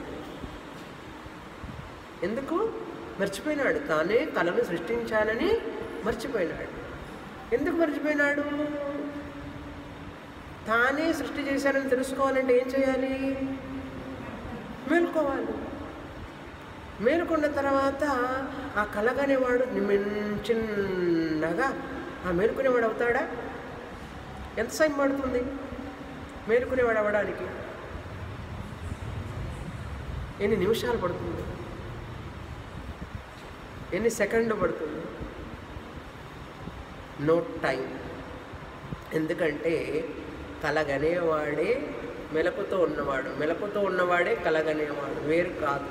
Speaker 1: ఎందుకు మర్చిపోయినాడు తానే కళను సృష్టించానని మర్చిపోయినాడు ఎందుకు మర్చిపోయినాడు తానే సృష్టి చేశానని తెలుసుకోవాలంటే ఏం చేయాలి మేలుకోవాలి మేలుకున్న తర్వాత ఆ కలగనేవాడు నిమ్మెన్- చిన్నగా ఆ మేలుకునేవాడు అవుతాడా ఎంత సమయం పడుతుంది మేలుకునేవాడు అవ్వడానికి ఎన్ని నిమిషాలు పడుతుంది ఎన్ని సెకండ్లు పడుతుంది నో టైం ఎందుకంటే కలగనేవాడే మెలకుతో ఉన్నవాడు మెలకుతో ఉన్నవాడే కలగనేవాడు వేరు కాదు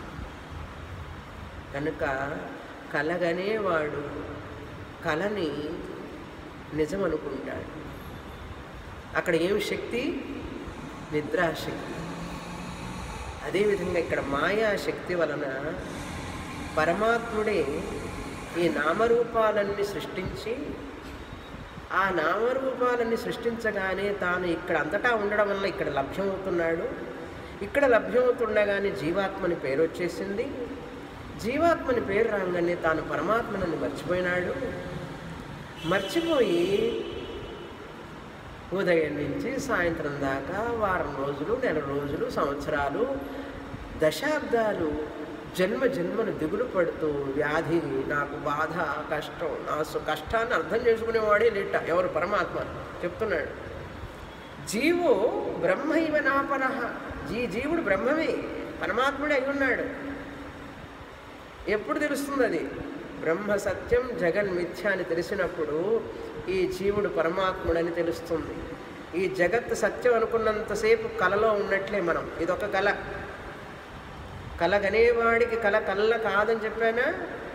Speaker 1: కనుక కలగనేవాడు కలని నిజం అనుకుంటాడు అక్కడ ఏం శక్తి నిద్రాశక్తి అదేవిధంగా ఇక్కడ మాయాశక్తి వలన పరమాత్ముడే ఈ నామరూపాలన్నీ సృష్టించి ఆ నామరూపాలన్నీ సృష్టించగానే తాను ఇక్కడ అంతటా ఉండడం వల్ల ఇక్కడ లభ్యమవుతున్నాడు ఇక్కడ లభ్యమవుతుండగానే జీవాత్మని పేరు వచ్చేసింది జీవాత్మని పేరు రాగానే తాను పరమాత్మనని మర్చిపోయినాడు మర్చిపోయి ఉదయం నుంచి సాయంత్రం దాకా వారం రోజులు నెల రోజులు సంవత్సరాలు దశాబ్దాలు జన్మ జన్మను దిగులు పడుతూ వ్యాధి నాకు బాధ కష్టం నా సు- కష్టాన్ని అర్థం చేసుకునేవాడే లేట ఎవరు పరమాత్మ చెప్తున్నాడు జీవో బ్రహ్మ ఇవ నాపరహ జీ జీవుడు బ్రహ్మమే పరమాత్ముడే అయి ఉన్నాడు ఎప్పుడు తెలుస్తుంది అది బ్రహ్మ సత్యం జగన్ మిథ్య అని తెలిసినప్పుడు ఈ జీవుడు పరమాత్ముడని తెలుస్తుంది ఈ జగత్ సత్యం అనుకున్నంతసేపు కలలో ఉన్నట్లే మనం ఇదొక కళ కల గనేవాడికి కల కళ్ళ కాదని చెప్పానా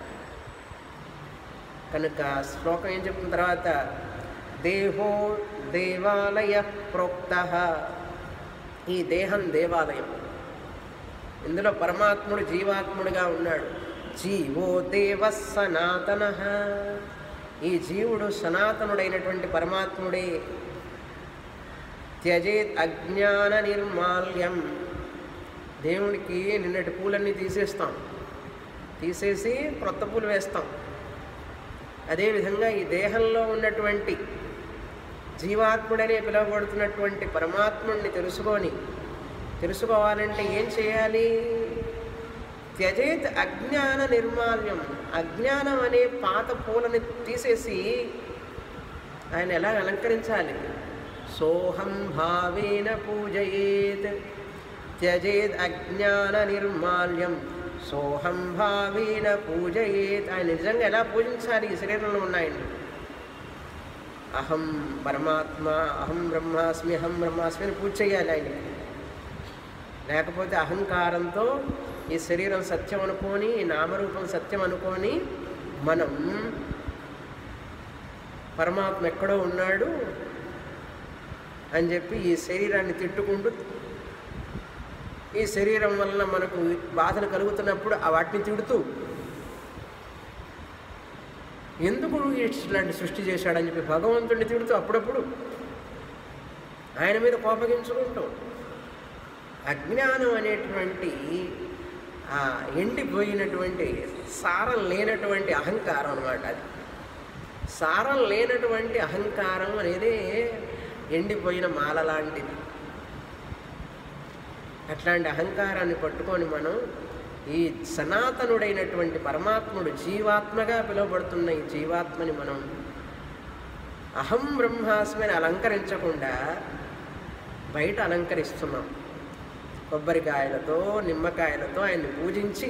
Speaker 1: కనుక శ్లోకం ఏం చెప్పిన తర్వాత దేహో దేవాలయ ప్రోక్త ఈ దేహం దేవాలయం ఇందులో పరమాత్ముడు జీవాత్ముడుగా ఉన్నాడు జీవో దేవ సనాతన ఈ జీవుడు సనాతనుడైనటువంటి పరమాత్ముడే త్యజేత్ అజ్ఞాన నిర్మాల్యం దేవుడికి నిన్నటి పూలన్నీ తీసేస్తాం తీసేసి క్రొత్త పూలు వేస్తాం అదేవిధంగా ఈ దేహంలో ఉన్నటువంటి జీవాత్ముడనే పిలువబడుతున్నటువంటి పరమాత్ముడిని తెలుసుకొని తెలుసుకోవాలంటే ఏం చేయాలి త్యజేత్ అజ్ఞాన నిర్మాల్యం అజ్ఞానం అనే పాత పూలని తీసేసి ఆయన ఎలా అలంకరించాలి సోహం భావేన పూజయేత్ త్యజేత్ అజ్ఞాన నిర్మాల్యం సోహం భావేన పూజయేత్ ఆయన నిజంగా ఎలా పూజించాలి ఈ శరీరంలో ఉన్నాయండి అహం పరమాత్మ అహం బ్రహ్మాస్మి అహం బ్రహ్మాస్మి అని పూజ చేయాలి ఆయనకి లేకపోతే అహంకారంతో ఈ శరీరం సత్యం అనుకొని ఈ నామరూపం సత్యం అనుకొని మనం పరమాత్మ ఎక్కడో ఉన్నాడు అని చెప్పి ఈ శరీరాన్ని తిట్టుకుంటూ ఈ శరీరం వలన మనకు బాధలు కలుగుతున్నప్పుడు ఆ వాటిని తిడుతూ ఎందుకు ఇట్లాంటి సృష్టి చేశాడని చెప్పి భగవంతుడిని తిడుతూ అప్పుడప్పుడు ఆయన మీద కోపగించుకుంటూ అజ్ఞానం అనేటువంటి ఆ ఎండిపోయినటువంటి సారం లేనటువంటి అహంకారం అనమాట అది సారం లేనటువంటి అహంకారం అనేది ఎండిపోయిన మాల లాంటిది అట్లాంటి అహంకారాన్ని పట్టుకొని మనం ఈ సనాతనుడైనటువంటి పరమాత్ముడు జీవాత్మగా పిలువబడుతున్న ఈ జీవాత్మని మనం అహం బ్రహ్మాస్మి అని అలంకరించకుండా బయట అలంకరిస్తున్నాం కొబ్బరికాయలతో నిమ్మకాయలతో ఆయన్ని పూజించి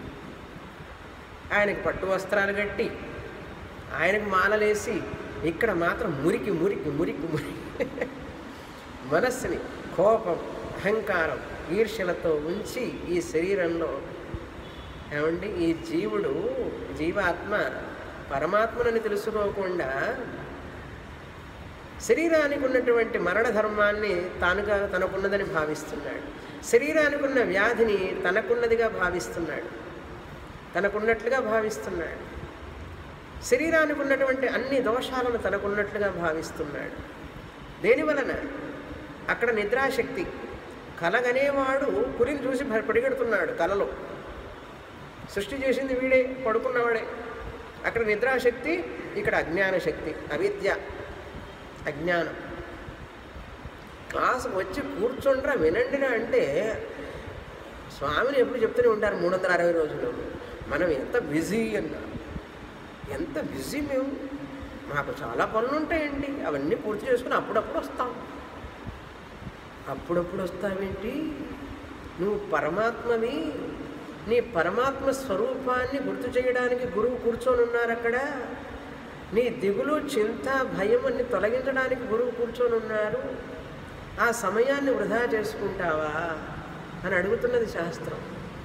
Speaker 1: ఆయనకి పట్టు వస్త్రాలు కట్టి ఆయనకు మాలలేసి ఇక్కడ మాత్రం మురికి మురికి మురికి మురికి మనస్సుని కోపం అహంకారం ఈర్ష్యలతో ఉంచి ఈ శరీరంలో ఏమండి ఈ జీవుడు జీవాత్మ పరమాత్మనని తెలుసుకోకుండా శరీరానికి ఉన్నటువంటి మరణ ధర్మాన్ని తానుగా తనకున్నదని భావిస్తున్నాడు శరీరానికి ఉన్న వ్యాధిని తనకున్నదిగా భావిస్తున్నాడు తనకున్నట్లుగా భావిస్తున్నాడు శరీరానికి ఉన్నటువంటి అన్ని దోషాలను తనకున్నట్లుగా భావిస్తున్నాడు దేని వలన అక్కడ నిద్రాశక్తి కలగనేవాడు పురిని చూసి భ- పరిగెడుతున్నాడు కలలో సృష్టి చేసింది వీడే పడుకున్నవాడే అక్కడ నిద్రాశక్తి ఇక్కడ అజ్ఞాన శక్తి అవిద్య అజ్ఞానం క్లాస్ వచ్చి కూర్చోండ్రా వినండిరా అంటే స్వామిని ఎప్పుడు చెప్తూనే ఉంటారు మూడు వందల అరవై రోజులు మనం ఎంత బిజీ అన్నా ఎంత బిజీ మేము మాకు చాలా పనులు ఉంటాయండి అవన్నీ పూర్తి చేసుకుని అప్పుడప్పుడు వస్తాం అప్పుడప్పుడు వస్తావేంటి నువ్వు పరమాత్మవి నీ పరమాత్మ స్వరూపాన్ని గుర్తు చేయడానికి గురువు కూర్చొని ఉన్నారు అక్కడ నీ దిగులు చింత భయం అన్ని తొలగించడానికి గురువు కూర్చొని ఉన్నారు ఆ సమయాన్ని వృధా చేసుకుంటావా అని అడుగుతున్నది శాస్త్రం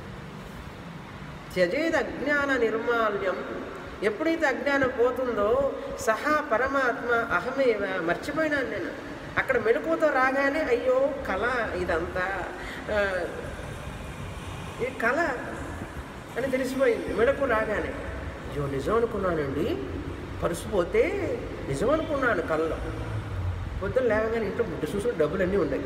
Speaker 1: త్యజేది అజ్ఞాన నిర్మాల్యం ఎప్పుడైతే అజ్ఞానం పోతుందో సహా పరమాత్మ అహమేవ మర్చిపోయినాను నేను అక్కడ మెలకువతో రాగానే అయ్యో కళ ఇదంతా ఆ, ఈ కళ అని తెలిసిపోయింది మెలకు రాగానే అయ్యో నిజం అనుకున్నానండి పరుసు పోతే నిజం అనుకున్నాను కళ్ళలో పొద్దున్న లేవగానే ఇంట్లో ముట్టు చూసు డబ్బులన్నీ ఉన్నాయి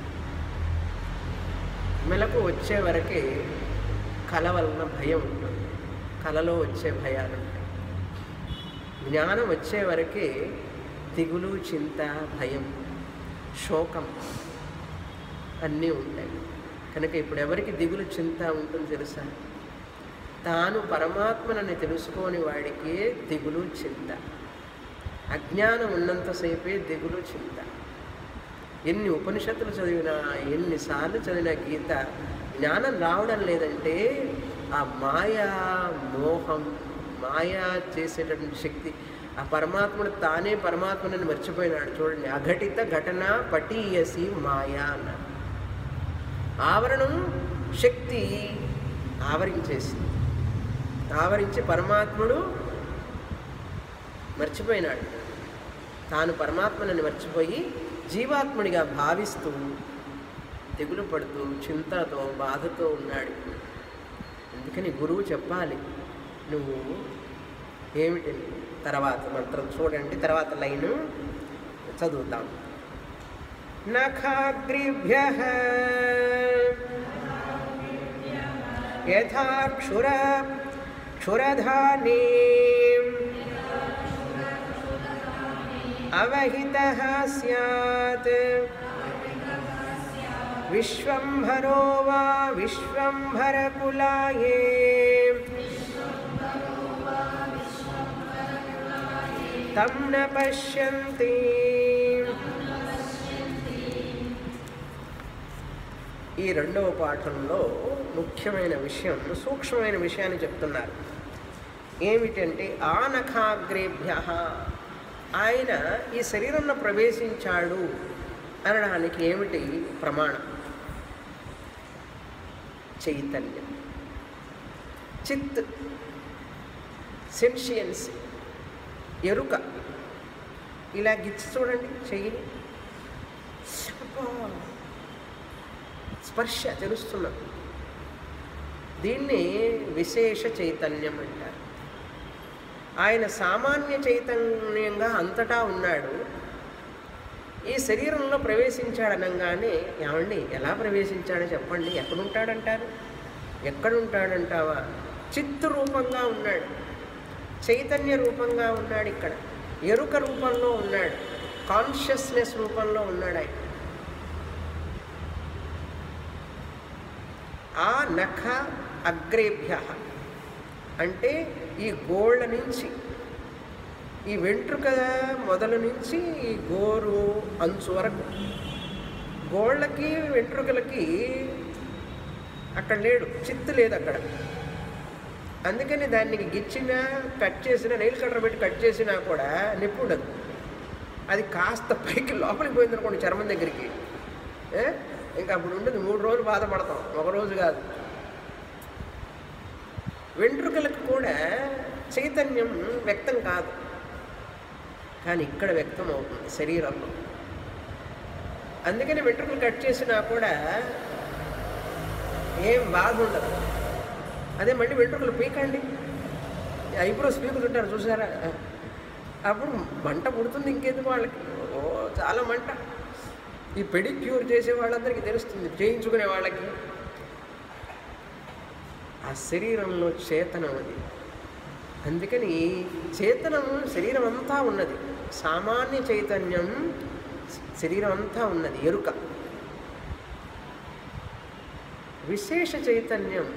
Speaker 1: మెలకు వచ్చే వరకే కళ వలన భయం ఉంటుంది కళలో వచ్చే భయాలు ఉంటాయి జ్ఞానం వచ్చే వరకే దిగులు చింత భయం శోకం అన్నీ ఉంటాయి కనుక ఇప్పుడు ఎవరికి దిగులు చింత ఉంటుంది తెలుసా తాను పరమాత్మనని తెలుసుకోని వాడికి దిగులు చింత అజ్ఞానం ఉన్నంతసేపే దిగులు చింత ఎన్ని ఉపనిషత్తులు చదివినా ఎన్నిసార్లు చదివిన గీత జ్ఞానం రావడం లేదంటే ఆ మాయా మోహం మాయా చేసేటటువంటి శక్తి ఆ పరమాత్ముడు తానే పరమాత్మని మర్చిపోయినాడు చూడండి అఘటిత ఘటన పటీయసి మాయా అన్నాడు ఆవరణం శక్తి ఆవరించేసింది ఆవరించి పరమాత్ముడు మర్చిపోయినాడు తాను పరమాత్మనని మర్చిపోయి జీవాత్ముడిగా భావిస్తూ తెగులు పడుతూ చింతతో బాధతో ఉన్నాడు అందుకని గురువు చెప్పాలి నువ్వు ఏమిటి తర్వాత మంత్రం చూడండి తర్వాత లైను చదువుతాం నఖాగ్రిభ్య యథా క్షుర క్షురధానీ అవహితः స్యాత్ విశ్వంభరో వా విశ్వంభరకులాయే తం న పశ్యంతి ఈ రెండవ పాఠంలో ముఖ్యమైన విషయం సూక్ష్మమైన విషయాన్ని చెప్తున్నారు ఏమిటంటే ఆనఖాగ్రేభ్య ఆయన ఈ శరీరంలో ప్రవేశించాడు అనడానికి ఏమిటి ప్రమాణం చైతన్యం చిత్ సెన్షియన్స్ ఎరుక ఇలా గిచ్చి చూడండి చెయ్యిని అబ్బా, స్పర్శ తెలుస్తున్నది దీన్ని విశేష చైతన్యం అంటారు ఆయన సామాన్య చైతన్యంగా అంతటా ఉన్నాడు ఈ శరీరంలో ప్రవేశించాడనగానే ఏమండి ఎలా ప్రవేశించాడో చెప్పండి ఎక్కడుంటాడంటారు ఎక్కడుంటాడంటావా చిత్తు రూపంగా ఉన్నాడు చైతన్య రూపంగా ఉన్నాడు ఇక్కడ ఎరుక రూపంలో ఉన్నాడు కాన్షియస్నెస్ రూపంలో ఉన్నాడు ఆయన ఆ నఖ అగ్రేభ్య అంటే ఈ గోళ్ళ నుంచి ఈ వెంట్రుక మొదలు నుంచి ఈ గోరు అంచు వరకు గోళ్ళకి వెంట్రుకలకి అక్కడ లేడు చిత్తు లేదు అక్కడ అందుకని దానికి గిచ్చినా కట్ చేసినా నెయిల్ కట్టర్ పెట్టి కట్ చేసినా కూడా నొప్పి ఉండదు అది కాస్త పైకి లోపలికి పోయింది అనుకోండి చర్మం దగ్గరికి ఏ? ఇంకా అప్పుడు ఉంటుంది మూడు రోజులు బాధపడతాం ఒక రోజు కాదు వెంట్రుకలకు కూడా చైతన్యం వ్యక్తం కాదు కానీ ఇక్కడ వ్యక్తం అవుతుంది శరీరంలో అందుకని వెంట్రుకలు కట్ చేసినా కూడా ఏం బాధ ఉండదు అదే మళ్ళీ వెంట్రుకలు పీకండి ఐబ్రోస్ పీకుతుంటారు చూసారా అప్పుడు మంట పుడుతుంది ఇంకెందుకు వాళ్ళకి ఓ చాలా మంట ఈ పెడిక్యూర్ చేసే వాళ్ళందరికీ తెలుస్తుంది చేయించుకునే వాళ్ళకి ఆ శరీరంలో చేతనం అది అందుకని చేతనం శరీరం అంతా ఉన్నది సామాన్య చైతన్యం శరీరం అంతా ఉన్నది ఎరుక విశేష చైతన్యం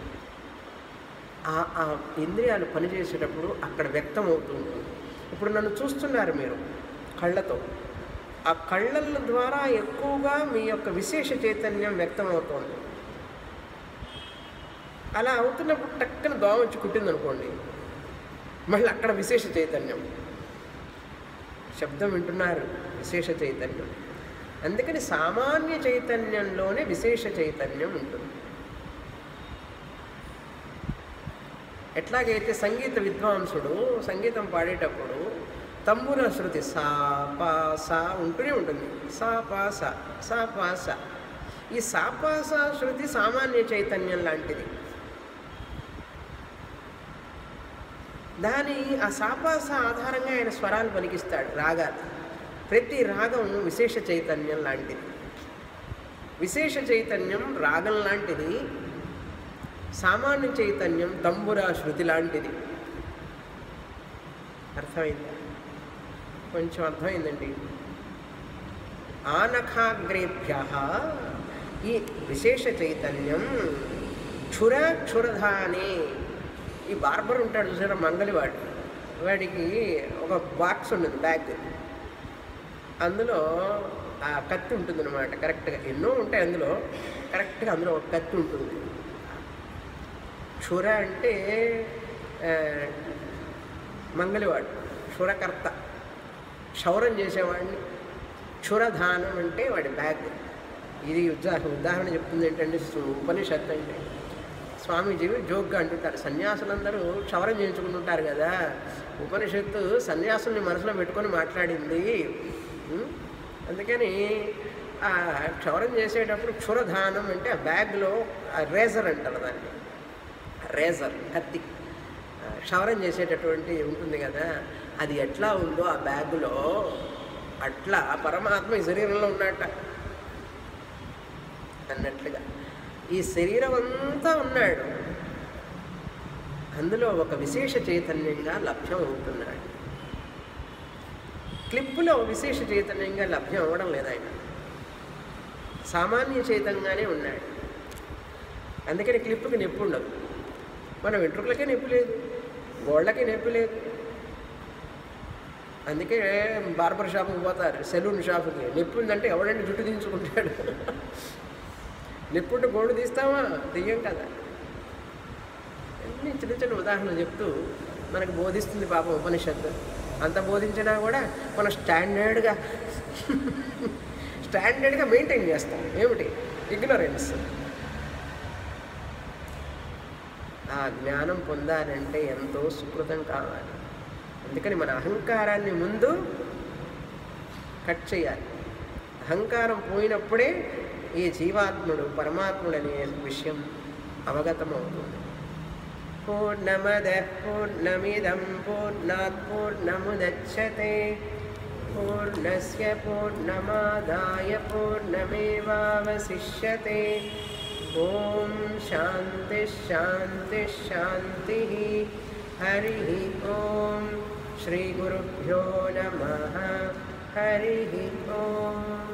Speaker 1: ఆ- ఆ ఇంద్రియాలు పనిచేసేటప్పుడు అక్కడ వ్యక్తం అవుతూ ఉంటుంది ఇప్పుడు నన్ను చూస్తున్నారు మీరు కళ్ళతో ఆ కళ్ళల ద్వారా ఎక్కువగా మీ యొక్క విశేష చైతన్యం వ్యక్తం అవుతోంది అలా అవుతున్నప్పుడు టక్కన దోమ వచ్చి కుట్టింది అనుకోండి మళ్ళీ అక్కడ విశేష చైతన్యం శబ్దం వింటున్నారు విశేష చైతన్యం అందుకని సామాన్య చైతన్యంలోనే విశేష చైతన్యం ఉంటుంది ఎట్లాగైతే సంగీత విద్వాంసుడు సంగీతం పాడేటప్పుడు తంబుర శృతి సా పా సా ఉంటూనే ఉంటుంది సా పా సా సా పా సా ఈ సా పా సా శృతి సామాన్య చైతన్యం లాంటిది దాని ఆ సాపాస ఆధారంగా ఆయన స్వరాలు పలికిస్తాడు రాగాలు ప్రతి రాగం విశేష చైతన్యం లాంటిది విశేష చైతన్యం రాగం లాంటిది సామాన్య చైతన్యం తంబురా శృతి లాంటిది అర్థమైందా కొంచెం అర్థమైందండి ఆనఖాగ్రేభ్య ఈ విశేష చైతన్యం క్షుర క్షురధానే ఈ బార్బర్ ఉంటాడు చూసారా మంగళివాడు వాడికి ఒక బాక్స్ ఉంటుంది బ్యాగ్ అందులో ఆ కత్తి ఉంటుంది అనమాట కరెక్ట్గా ఎన్నో ఉంటాయి అందులో కరెక్ట్గా అందులో ఒక కత్తి ఉంటుంది క్షుర అంటే ఆ, మంగళివాడు క్షురకర్త క్షౌరం చేసేవాడిని క్షురధానం అంటే వాడి బ్యాగ్ ఇది ఉదాహరణ ఉదాహరణ చెప్తుంది ఏంటంటే సు- ఉపనిషత్తు అంటే స్వామీజీ జోక్గా అంటుంటారు సన్యాసులందరూ క్షవరం చేయించుకుంటుంటారు కదా ఉపనిషత్తు సన్యాసుల్ని మనసులో పెట్టుకొని మాట్లాడింది ఉం? అందుకని ఆ క్షవరం చేసేటప్పుడు క్షురధానం అంటే ఆ బ్యాగ్లో ఆ రేజర్ అంటారు దాన్ని రేజర్ కత్తి ఆ, క్షవరం చేసేటటువంటి ఉంటుంది కదా అది ఎట్లా ఉందో ఆ బ్యాగులో అట్లా పరమాత్మ ఈ శరీరంలో ఉన్నట్ట అన్నట్లుగా ఈ శరీరం అంతా ఉన్నాడు అందులో ఒక విశేష చైతన్యంగా లభ్యం అవుతున్నాడు క్లిప్పులో విశేష చైతన్యంగా లభ్యం అవ్వడం లేదు ఆయన సామాన్య చైతన్యంగానే ఉన్నాడు అందుకని క్లిప్పుకి నొప్పి ఉండదు మన వెంట్రుకలకే నొప్పి లేదు గోళ్ళకి నొప్పి లేదు అందుకే బార్బర్ షాప్కి పోతారు సెలూన్ షాప్కి నొప్పి ఉందంటే ఎవడంటే జుట్టు దించుకుంటాడు నొప్పుంటే గోడు తీస్తామా తీయం కదా అన్ని చిన్న చిన్న ఉదాహరణలు చెప్తూ మనకు బోధిస్తుంది పాపం ఉపనిషత్తు అంత బోధించినా కూడా మనం స్టాండర్డ్గా స్టాండర్డ్గా మెయింటైన్ చేస్తాం ఏమిటి ఇగ్నరెన్స్ ఆ జ్ఞానం పొందాలంటే ఎంతో సుకృతం కావాలి అందుకని మన అహంకారాన్ని ముందు కట్ చేయాలి అహంకారం పోయినప్పుడే ఈ జీవాత్ముడు పరమాత్ముడు అనే విషయం అవగతమవుతుంది పూర్ణమద పూర్ణమిదం పూర్ణాత్ పూర్ణముదచ్చతే పూర్ణస్య పూర్ణమాదాయ పూర్ణమేవావశిష్యతే ఓం శాంతి శాంతి శాంతి హరి ఓం శ్రీ గురుభ్యో నమ హరి ఓం